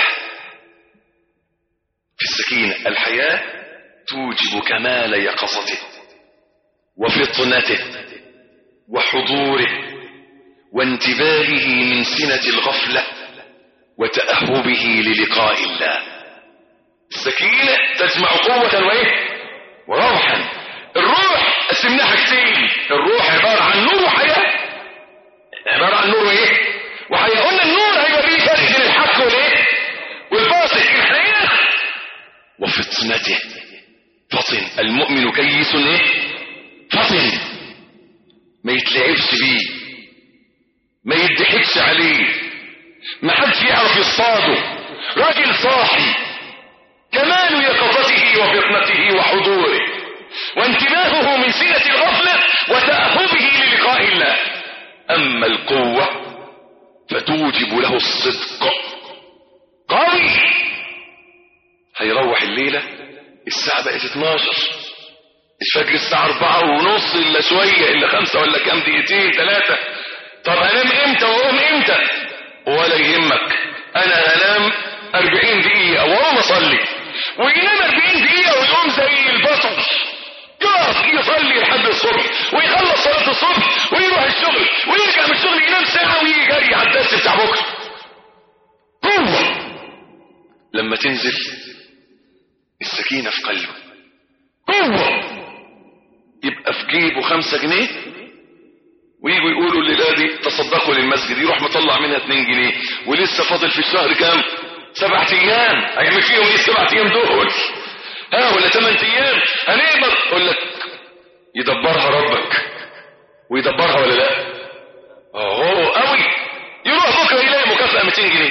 في السكينة الحياة توجب كمال يقظته وفطنته وحضوره وانتباهه من سنة الغفلة وتأهبه للقاء الله السكينة تجمع قوة وإيه وروحا الروح قسمناها حاجتين الروح عبارة عن نور وحياة عبارة عن نور وإيه وحياة قلنا النور هيبقى فيه فرق بين الحق والإيه والباطل الحياة وفطنته فطن المؤمن كيس إيه فطن ما يتلعبش بيه ما يضحكش عليه ما حدش يعرف يصطاده راجل صاحي كمال يقظته وفطنته وحضوره وانتباهه من سنة الغفلة وتأهبه للقاء الله أما القوة فتوجب له الصدق قوي هيروح الليلة الساعة بقت 12 الفجر الساعة أربعة ونص إلا شوية إلا خمسة ولا كام دقيقتين ثلاثة طب هنام إمتى وأقوم إمتى ولا يهمك أنا هنام أربعين دقيقة وأقوم أصلي وينام أربعين دقيقة ويقوم زي البطل يقف يصلي لحد الصبح ويخلص صلاة الصبح ويروح الشغل ويرجع من الشغل ينام ساعة ويجي جري على الدرس بتاع بكرة قوة لما تنزل السكينة في قلبه قوة يبقى في جيبه خمسة جنيه ويجوا يقولوا الليلة دي تصدقوا للمسجد يروح مطلع منها اتنين جنيه ولسه فاضل في الشهر كام سبعة ايام هيعمل فيهم ايه السبعة ايام دول ها ولا ثمان ايام هنقبض اقول لك يدبرها ربك ويدبرها ولا لا اهو قوي يروح بكره يلاقي مكافأة 200 جنيه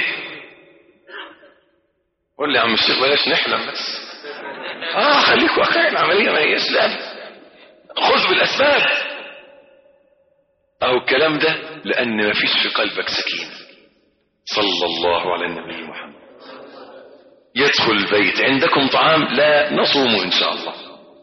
قول لي يا عم الشيخ بلاش نحلم بس اه خليك واقعي العمليه ما هيش لعب خذ بالاسباب اهو الكلام ده لان ما فيش في قلبك سكينه صلى الله على النبي محمد يدخل البيت عندكم طعام لا نصوم ان شاء الله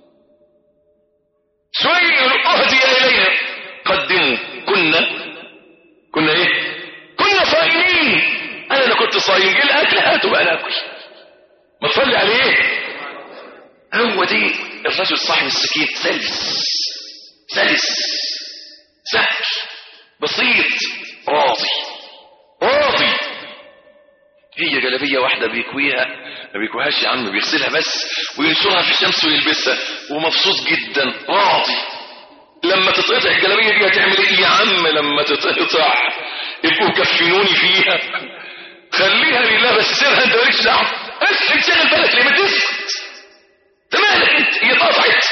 شوي اهدي الينا قدموا كنا كنا ايه كنا صائمين انا اللي كنت صايم جه الاكل هاتوا بقى ناكل ما تصلي عليه هو دي الرجل صاحب السكين سلس سلس سهل بسيط راضي راضي هي جلبية واحدة بيكويها ما بيكويهاش يا عم بيغسلها بس وينشرها في الشمس ويلبسها ومبسوط جدا راضي لما تتقطع الجلبية دي هتعمل ايه يا عم لما تتقطع يبقوا كفنوني فيها خليها لله بس سيبها انت مالكش دعوه اسكت شغل بالك ليه ما تسكت انت مالك انت هي اتقطعت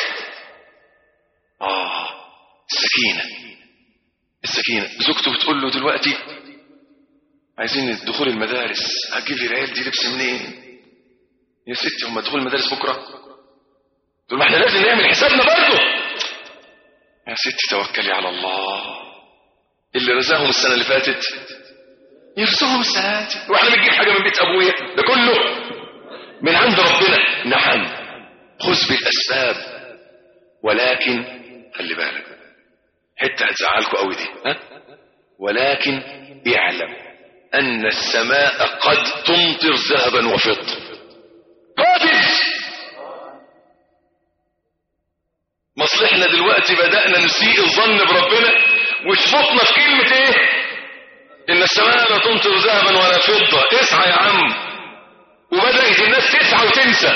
اه السكينه السكينه زوجته بتقول له دلوقتي عايزين دخول المدارس هتجيب لي العيال دي لبس منين يا ستي هم دخول المدارس بكره تقول ما احنا لازم نعمل حسابنا برضه يا ستي توكلي على الله اللي رزاهم السنة اللي فاتت يرزقهم السنة دي واحنا بنجيب حاجة من بيت أبويا ده كله من عند ربنا نعم خذ بالأسباب ولكن خلي بالك حتة هتزعلكوا قوي دي ها ولكن اعلم أن السماء قد تمطر ذهبا وفضة قادر مصلحنا دلوقتي بدأنا نسيء الظن بربنا وشفطنا في كلمة ايه ان السماء لا تمطر ذهبا ولا فضة اسعى يا عم وبدأت الناس تسعى وتنسى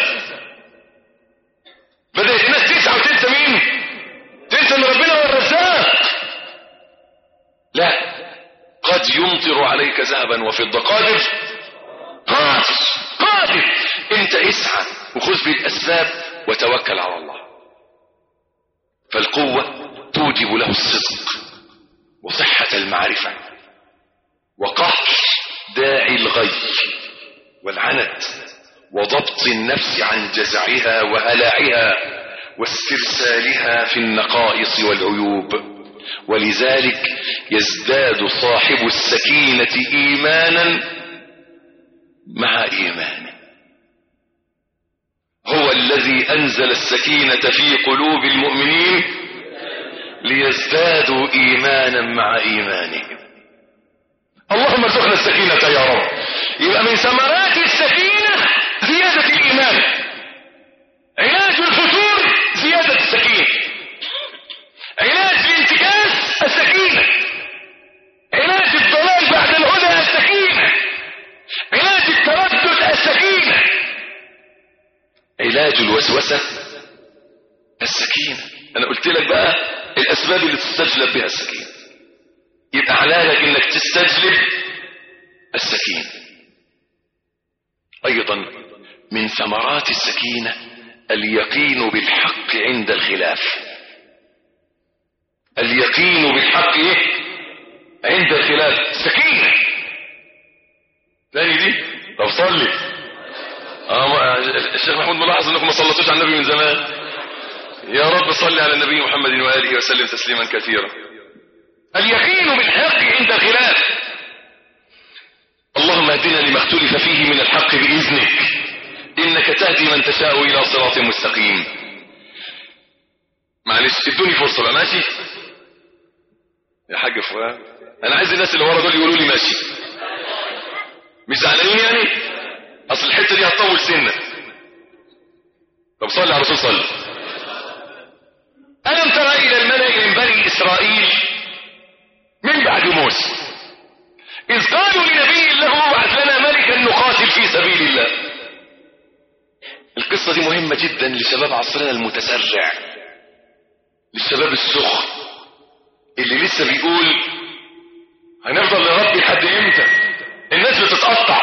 بدأت الناس تسعى وتنسى مين تنسى ان ربنا هو الرزاق لا قد يمطر عليك ذهبا وفضة قادر قادر قادر انت اسعى وخذ بالاسباب وتوكل على الله فالقوة توجب له الصدق وصحة المعرفة وقهر داعي الغي والعنت وضبط النفس عن جزعها وهلاعها واسترسالها في النقائص والعيوب ولذلك يزداد صاحب السكينة إيمانا مع إيمانه هو الذي أنزل السكينة في قلوب المؤمنين ليزدادوا إيمانا مع إيمانهم اللهم ارزقنا السكينة يا رب يبقى من ثمرات السكينة زيادة الإيمان علاج الفتور زيادة السكينة علاج الانتكاس السكينة علاج الضلال بعد الهدى السكينة علاج التردد السكينة علاج الوسوسة السكينة انا قلت لك بقى الاسباب اللي تستجلب بها السكينة يبقى علاجك انك تستجلب السكينة ايضا من ثمرات السكينة اليقين بالحق عند الخلاف اليقين بالحق إيه؟ عند الخلاف سكينة تاني دي طب صلي آه الشيخ محمود ملاحظ انكم ما صلتوش على النبي من زمان يا رب صل على النبي محمد وآله وسلم تسليما كثيرا اليقين بالحق عند الخلاف اللهم اهدنا لما اختلف فيه من الحق بإذنك إنك تهدي من تشاء إلى صراط مستقيم معلش ادوني فرصة بقى ماشي يا حاج فؤاد انا عايز الناس اللي ورا دول يقولوا لي ماشي مش زعلانين يعني اصل الحته دي هتطول سنه طب صلي على الرسول صلي الم ترى الى الملأ من بني اسرائيل من بعد موسى اذ قالوا لنبي له ابعث لنا ملكا نقاتل في سبيل الله القصه دي مهمه جدا لشباب عصرنا المتسرع للشباب السخن اللي لسه بيقول هنفضل نربي لحد امتى الناس بتتقطع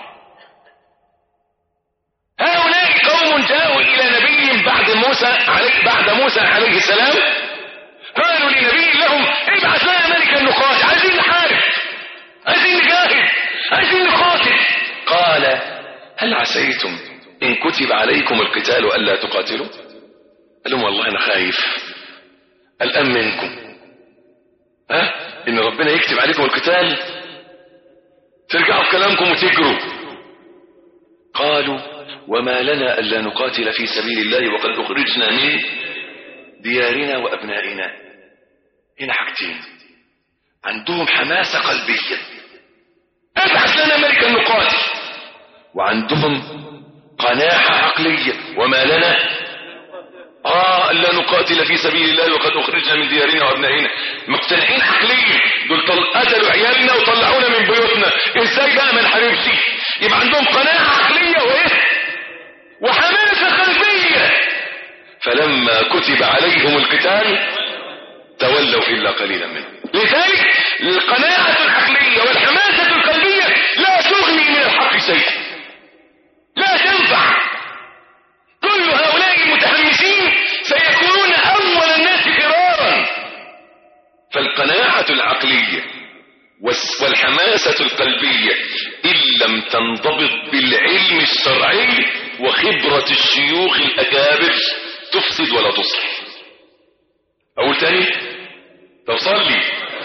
هؤلاء قوم جاءوا الى نبي بعد موسى عليه بعد موسى عليه السلام قالوا لنبي لهم ابعث لنا ملكا نقاتل عايزين نحارب عايزين نجاهد عايزين نقاتل قال هل عسيتم ان كتب عليكم القتال الا تقاتلوا قال لهم والله انا خايف قلقان منكم ها ان ربنا يكتب عليكم القتال ترجعوا في كلامكم وتجروا قالوا وما لنا الا نقاتل في سبيل الله وقد اخرجنا من ديارنا وابنائنا هنا حاجتين عندهم حماسه قلبيه ابعث لنا ملكا نقاتل وعندهم قناعه عقليه وما لنا اه الا نقاتل في سبيل الله وقد اخرجنا من ديارنا وابنائنا مقتنعين عقليا دول طل... قتلوا عيالنا وطلعونا من بيوتنا ازاي بقى ما نحاربش يبقى عندهم قناعه عقليه وايه وحماسه قلبيه فلما كتب عليهم القتال تولوا الا قليلا منهم لذلك القناعه العقليه والحماسه القلبيه لا تغني من الحق شيئا لا تنفع كل هؤلاء المتحمسين سيكونون أول الناس فرارا فالقناعة العقلية والحماسة القلبية إن لم تنضبط بالعلم الشرعي وخبرة الشيوخ الأكابر تفسد ولا تصلح اقول تاني طب صلي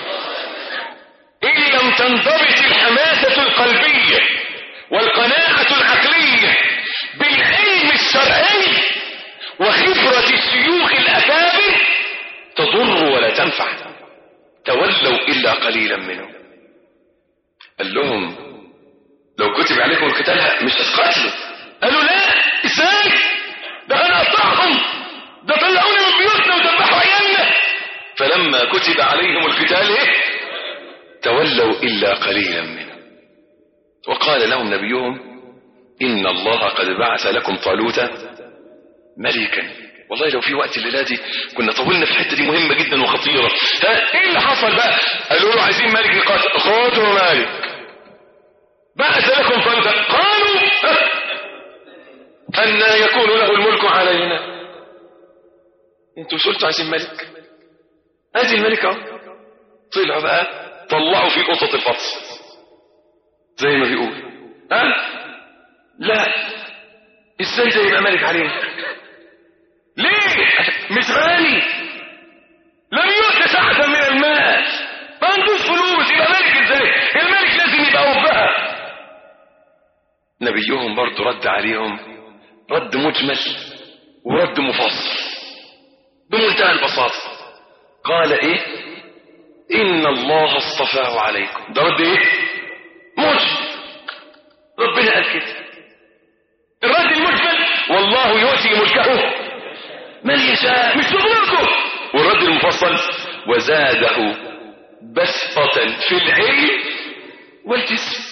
ان لم تنضبط الحماسة القلبية والقناعة العقلية بالعلم الشرعي وخبرة الشيوخ الأكابر تضر ولا تنفع تولوا إلا قليلا منهم قال لهم لو كتب عليكم القتال مش هتقاتلوا قالوا لا ازاي ده انا اقطعهم ده طلعوني من بيوتنا وذبحوا عيالنا فلما كتب عليهم القتال ايه تولوا الا قليلا منهم وقال لهم نبيهم ان الله قد بعث لكم طالوت ملكا والله لو في وقت الليله دي كنا طولنا في الحته دي مهمه جدا وخطيره ها ايه اللي حصل بقى قالوا له عايزين ملك يقاتل خدوا ملك بعث لكم طالوت قالوا أن يكون له الملك علينا انتوا قلتوا عايزين ملك ادي الملك اهو طلعوا بقى طلعوا في قطط الفطس زي ما بيقول ها لا ازاي ده يبقى ملك علينا ليه مش غني لم يؤت سعة من المال ما عندوش فلوس يبقى ملك ازاي الملك لازم يبقى وفها نبيهم برضه رد عليهم رد مجمل ورد مفصل بمنتهى البساطة قال ايه ان الله اصطفاه عليكم ده رد ايه مجمل ربنا قال كده الرد المجمل والله يؤتي ملكه من يشاء مش شغلكم والرد المفصل وزاده بسطة في العلم والجسم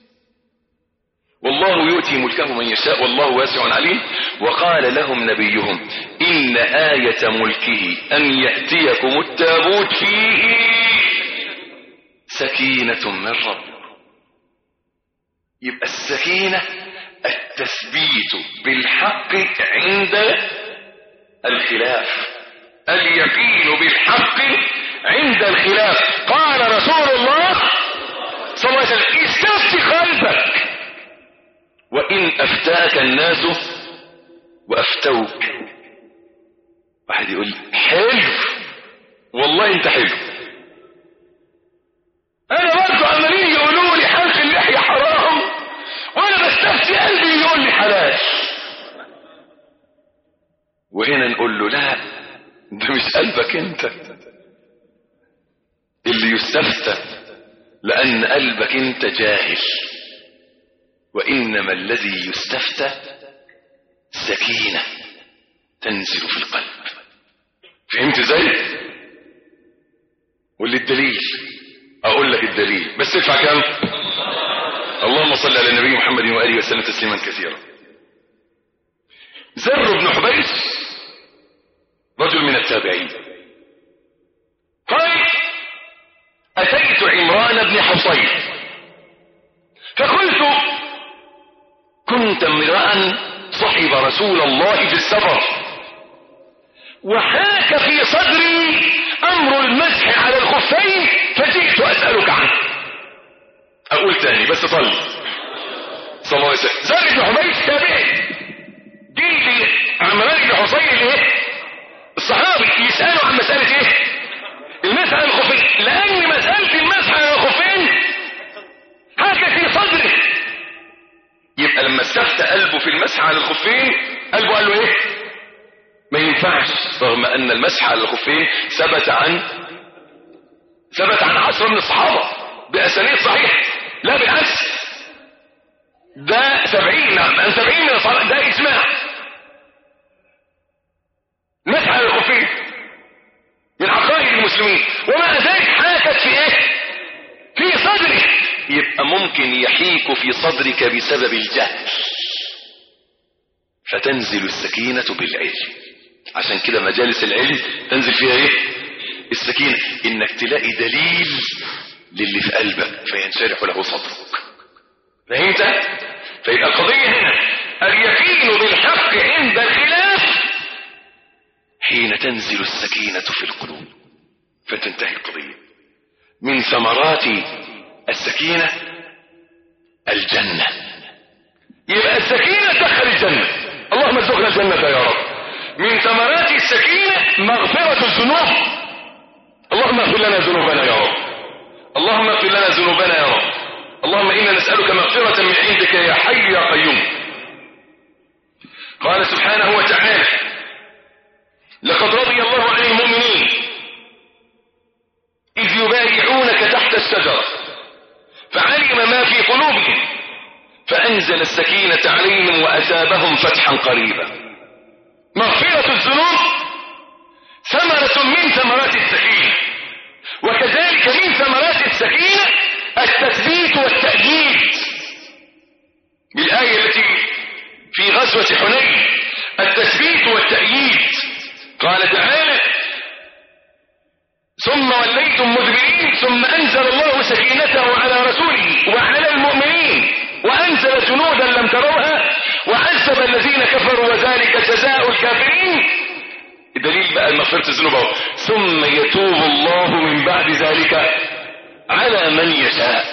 والله يؤتي ملكه من يشاء والله واسع عليم وقال لهم نبيهم إن آية ملكه أن يأتيكم التابوت فيه سكينة من ربكم يبقى السكينة التثبيت بالحق عند الخلاف اليقين بالحق عند الخلاف قال رسول الله صلى الله عليه وسلم استفت قلبك وإن أفتاك الناس وأفتوك واحد يقول حلو والله انت حلو انا برضو عمالين يقولوا لي حلق اللحية حرام وانا بستفتي قلبي يقول لي حلال وهنا نقول له لا ده مش قلبك انت اللي يستفتى لان قلبك انت جاهل وإنما الذي يستفتى سكينة تنزل في القلب فهمت ازاي واللي الدليل اقول لك الدليل بس ادفع كام اللهم صل على النبي محمد وآله وسلم تسليما كثيرا زر بن حبيش رجل من التابعين قال أتيت عمران بن حصين فقلت كنت امرأ صحب رسول الله في السفر وحاك في صدري امر المسح على الخفين فجئت اسألك عنه اقول تاني بس صلي صلى الله عليه وسلم زاد بن حبيش تابعي جيل عمران بن حصين ايه الصحابي يسألوا عن مسألة ايه المسح على الخفين لان مسألة المسح على الخفين حاك في صدره يبقى لما استفتى قلبه في المسح على الخفين قلبه قال له ايه ما ينفعش رغم ان المسح على الخفين ثبت عن ثبت عن عشرة من الصحابة بأسانيد صحيح لا بالعكس ده سبعين نعم عن سبعين من الصحابة ده إجماع مسح على الخفين من عقائد المسلمين ومع ذلك حاكت في ايه في صدره يبقى ممكن يحيك في صدرك بسبب الجهل فتنزل السكينة بالعلم عشان كده مجالس العلم تنزل فيها ايه السكينة انك تلاقي دليل للي في قلبك فينشرح له صدرك فهمت فيبقى القضية هنا اليقين بالحق عند الخلاف حين تنزل السكينة في القلوب فتنتهي القضية من ثمرات السكينة الجنة يبقى السكينة تدخل الجنة اللهم ارزقنا الجنة يا رب من ثمرات السكينة مغفرة الذنوب اللهم اغفر لنا ذنوبنا يا رب اللهم اغفر لنا ذنوبنا يا رب اللهم إنا نسألك مغفرة من عندك يا حي يا قيوم قال سبحانه وتعالى لقد رضي الله عن المؤمنين إذ يبايعونك تحت الشجرة فعلم ما في قلوبهم فأنزل السكينة عليهم وأثابهم فتحا قريبا مغفرة الذنوب ثمرة من ثمرات السكينة وكذلك من ثمرات السكينة التثبيت والتأييد بالآية التي في غزوة حنين التثبيت والتأييد قال تعالى ثم وليتم مدبرين ثم أنزل الله سكينته على رسوله وعلى المؤمنين وأنزل جنودا لم تروها وعذب الذين كفروا وذلك جزاء الكافرين الدليل بقى مغفرة الذنوب اهو ثم يتوب الله من بعد ذلك على من يشاء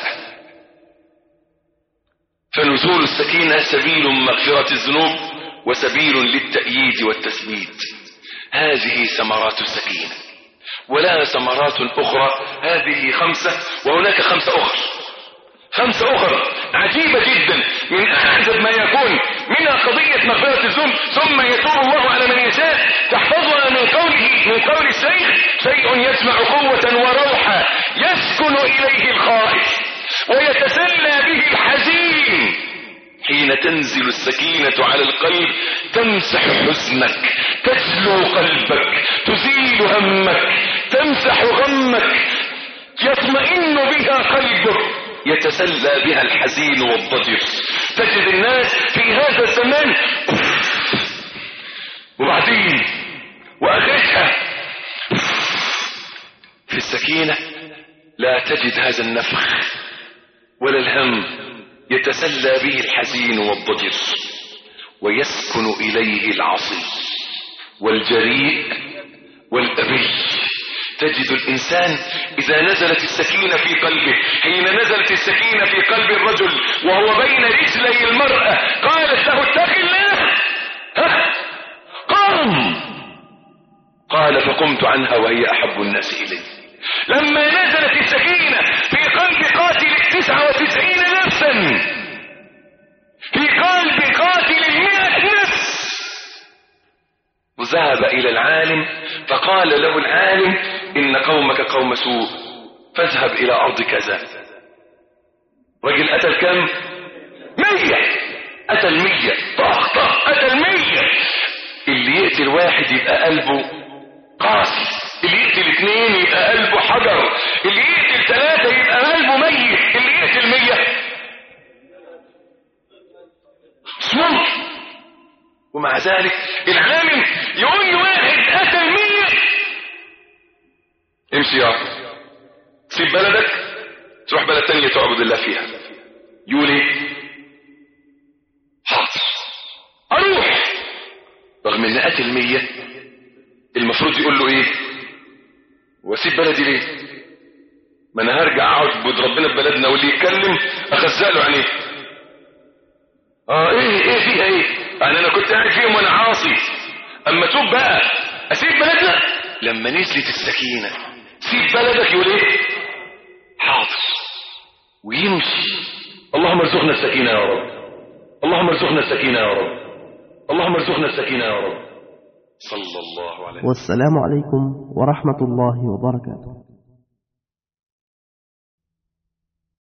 فنزول السكينة سبيل مغفرة الذنوب وسبيل للتأييد والتثبيت هذه ثمرات السكينة ولها ثمرات أخرى هذه خمسة وهناك خمسة أخرى خمسة أخرى عجيبة جدا من أعجب ما يكون منها قضية مغفرة الذنب ثم يتوب الله على من يشاء تحفظنا من قوله من قول الشيخ شيء يجمع قوة وروحا يسكن إليه الخائف ويتسلى به الحزين حين تنزل السكينة على القلب تمسح حزنك تجلو قلبك تزيل همك تمسح غمك يطمئن بها قلبك يتسلى بها الحزين والضجر تجد الناس في هذا الزمان وبعدين واخرها في السكينة لا تجد هذا النفخ ولا الهم يتسلى به الحزين والضجر ويسكن إليه العصي والجريء والأبي تجد الإنسان إذا نزلت السكينة في قلبه حين نزلت السكينة في قلب الرجل وهو بين رجلي المرأة قالت له اتق الله ها قم قال فقمت عنها وهي أحب الناس إلي لما نزلت السكينة في قلب قاتل التسعة وتسعين نفسا في قلب قاتل المئة نفس وذهب إلى العالم فقال له العالم إن قومك قوم سوء فاذهب إلى أرض كذا رجل قتل كم مية قتل مية طخ طخ قتل مية اللي يقتل واحد يبقى قلبه قاسي اللي يقتل اثنين يبقى قلبه حجر اللي يقتل ثلاثة يبقى قلبه ميت اللي يقتل مية مش ممكن ومع ذلك العالم يقول لي واحد قتل مية امشي يا سيب بلدك تروح بلد تانية تعبد الله فيها يقول ايه حاضر اروح رغم ان قتل مية المفروض يقول له ايه واسيب بلدي ليه ما انا هرجع اعبد ربنا في بلدنا واللي يتكلم اخزق له عينيه اه ايه ايه فيها ايه يعني انا كنت قاعد فيهم وانا عاصي اما توب بقى اسيب بلدنا لما نزلت السكينة سيب بلدك يقول ايه حاضر ويمشي اللهم ارزقنا السكينة يا رب اللهم ارزقنا السكينة يا رب اللهم ارزقنا السكينة يا رب صلى الله عليه وسلم والسلام عليكم ورحمة الله وبركاته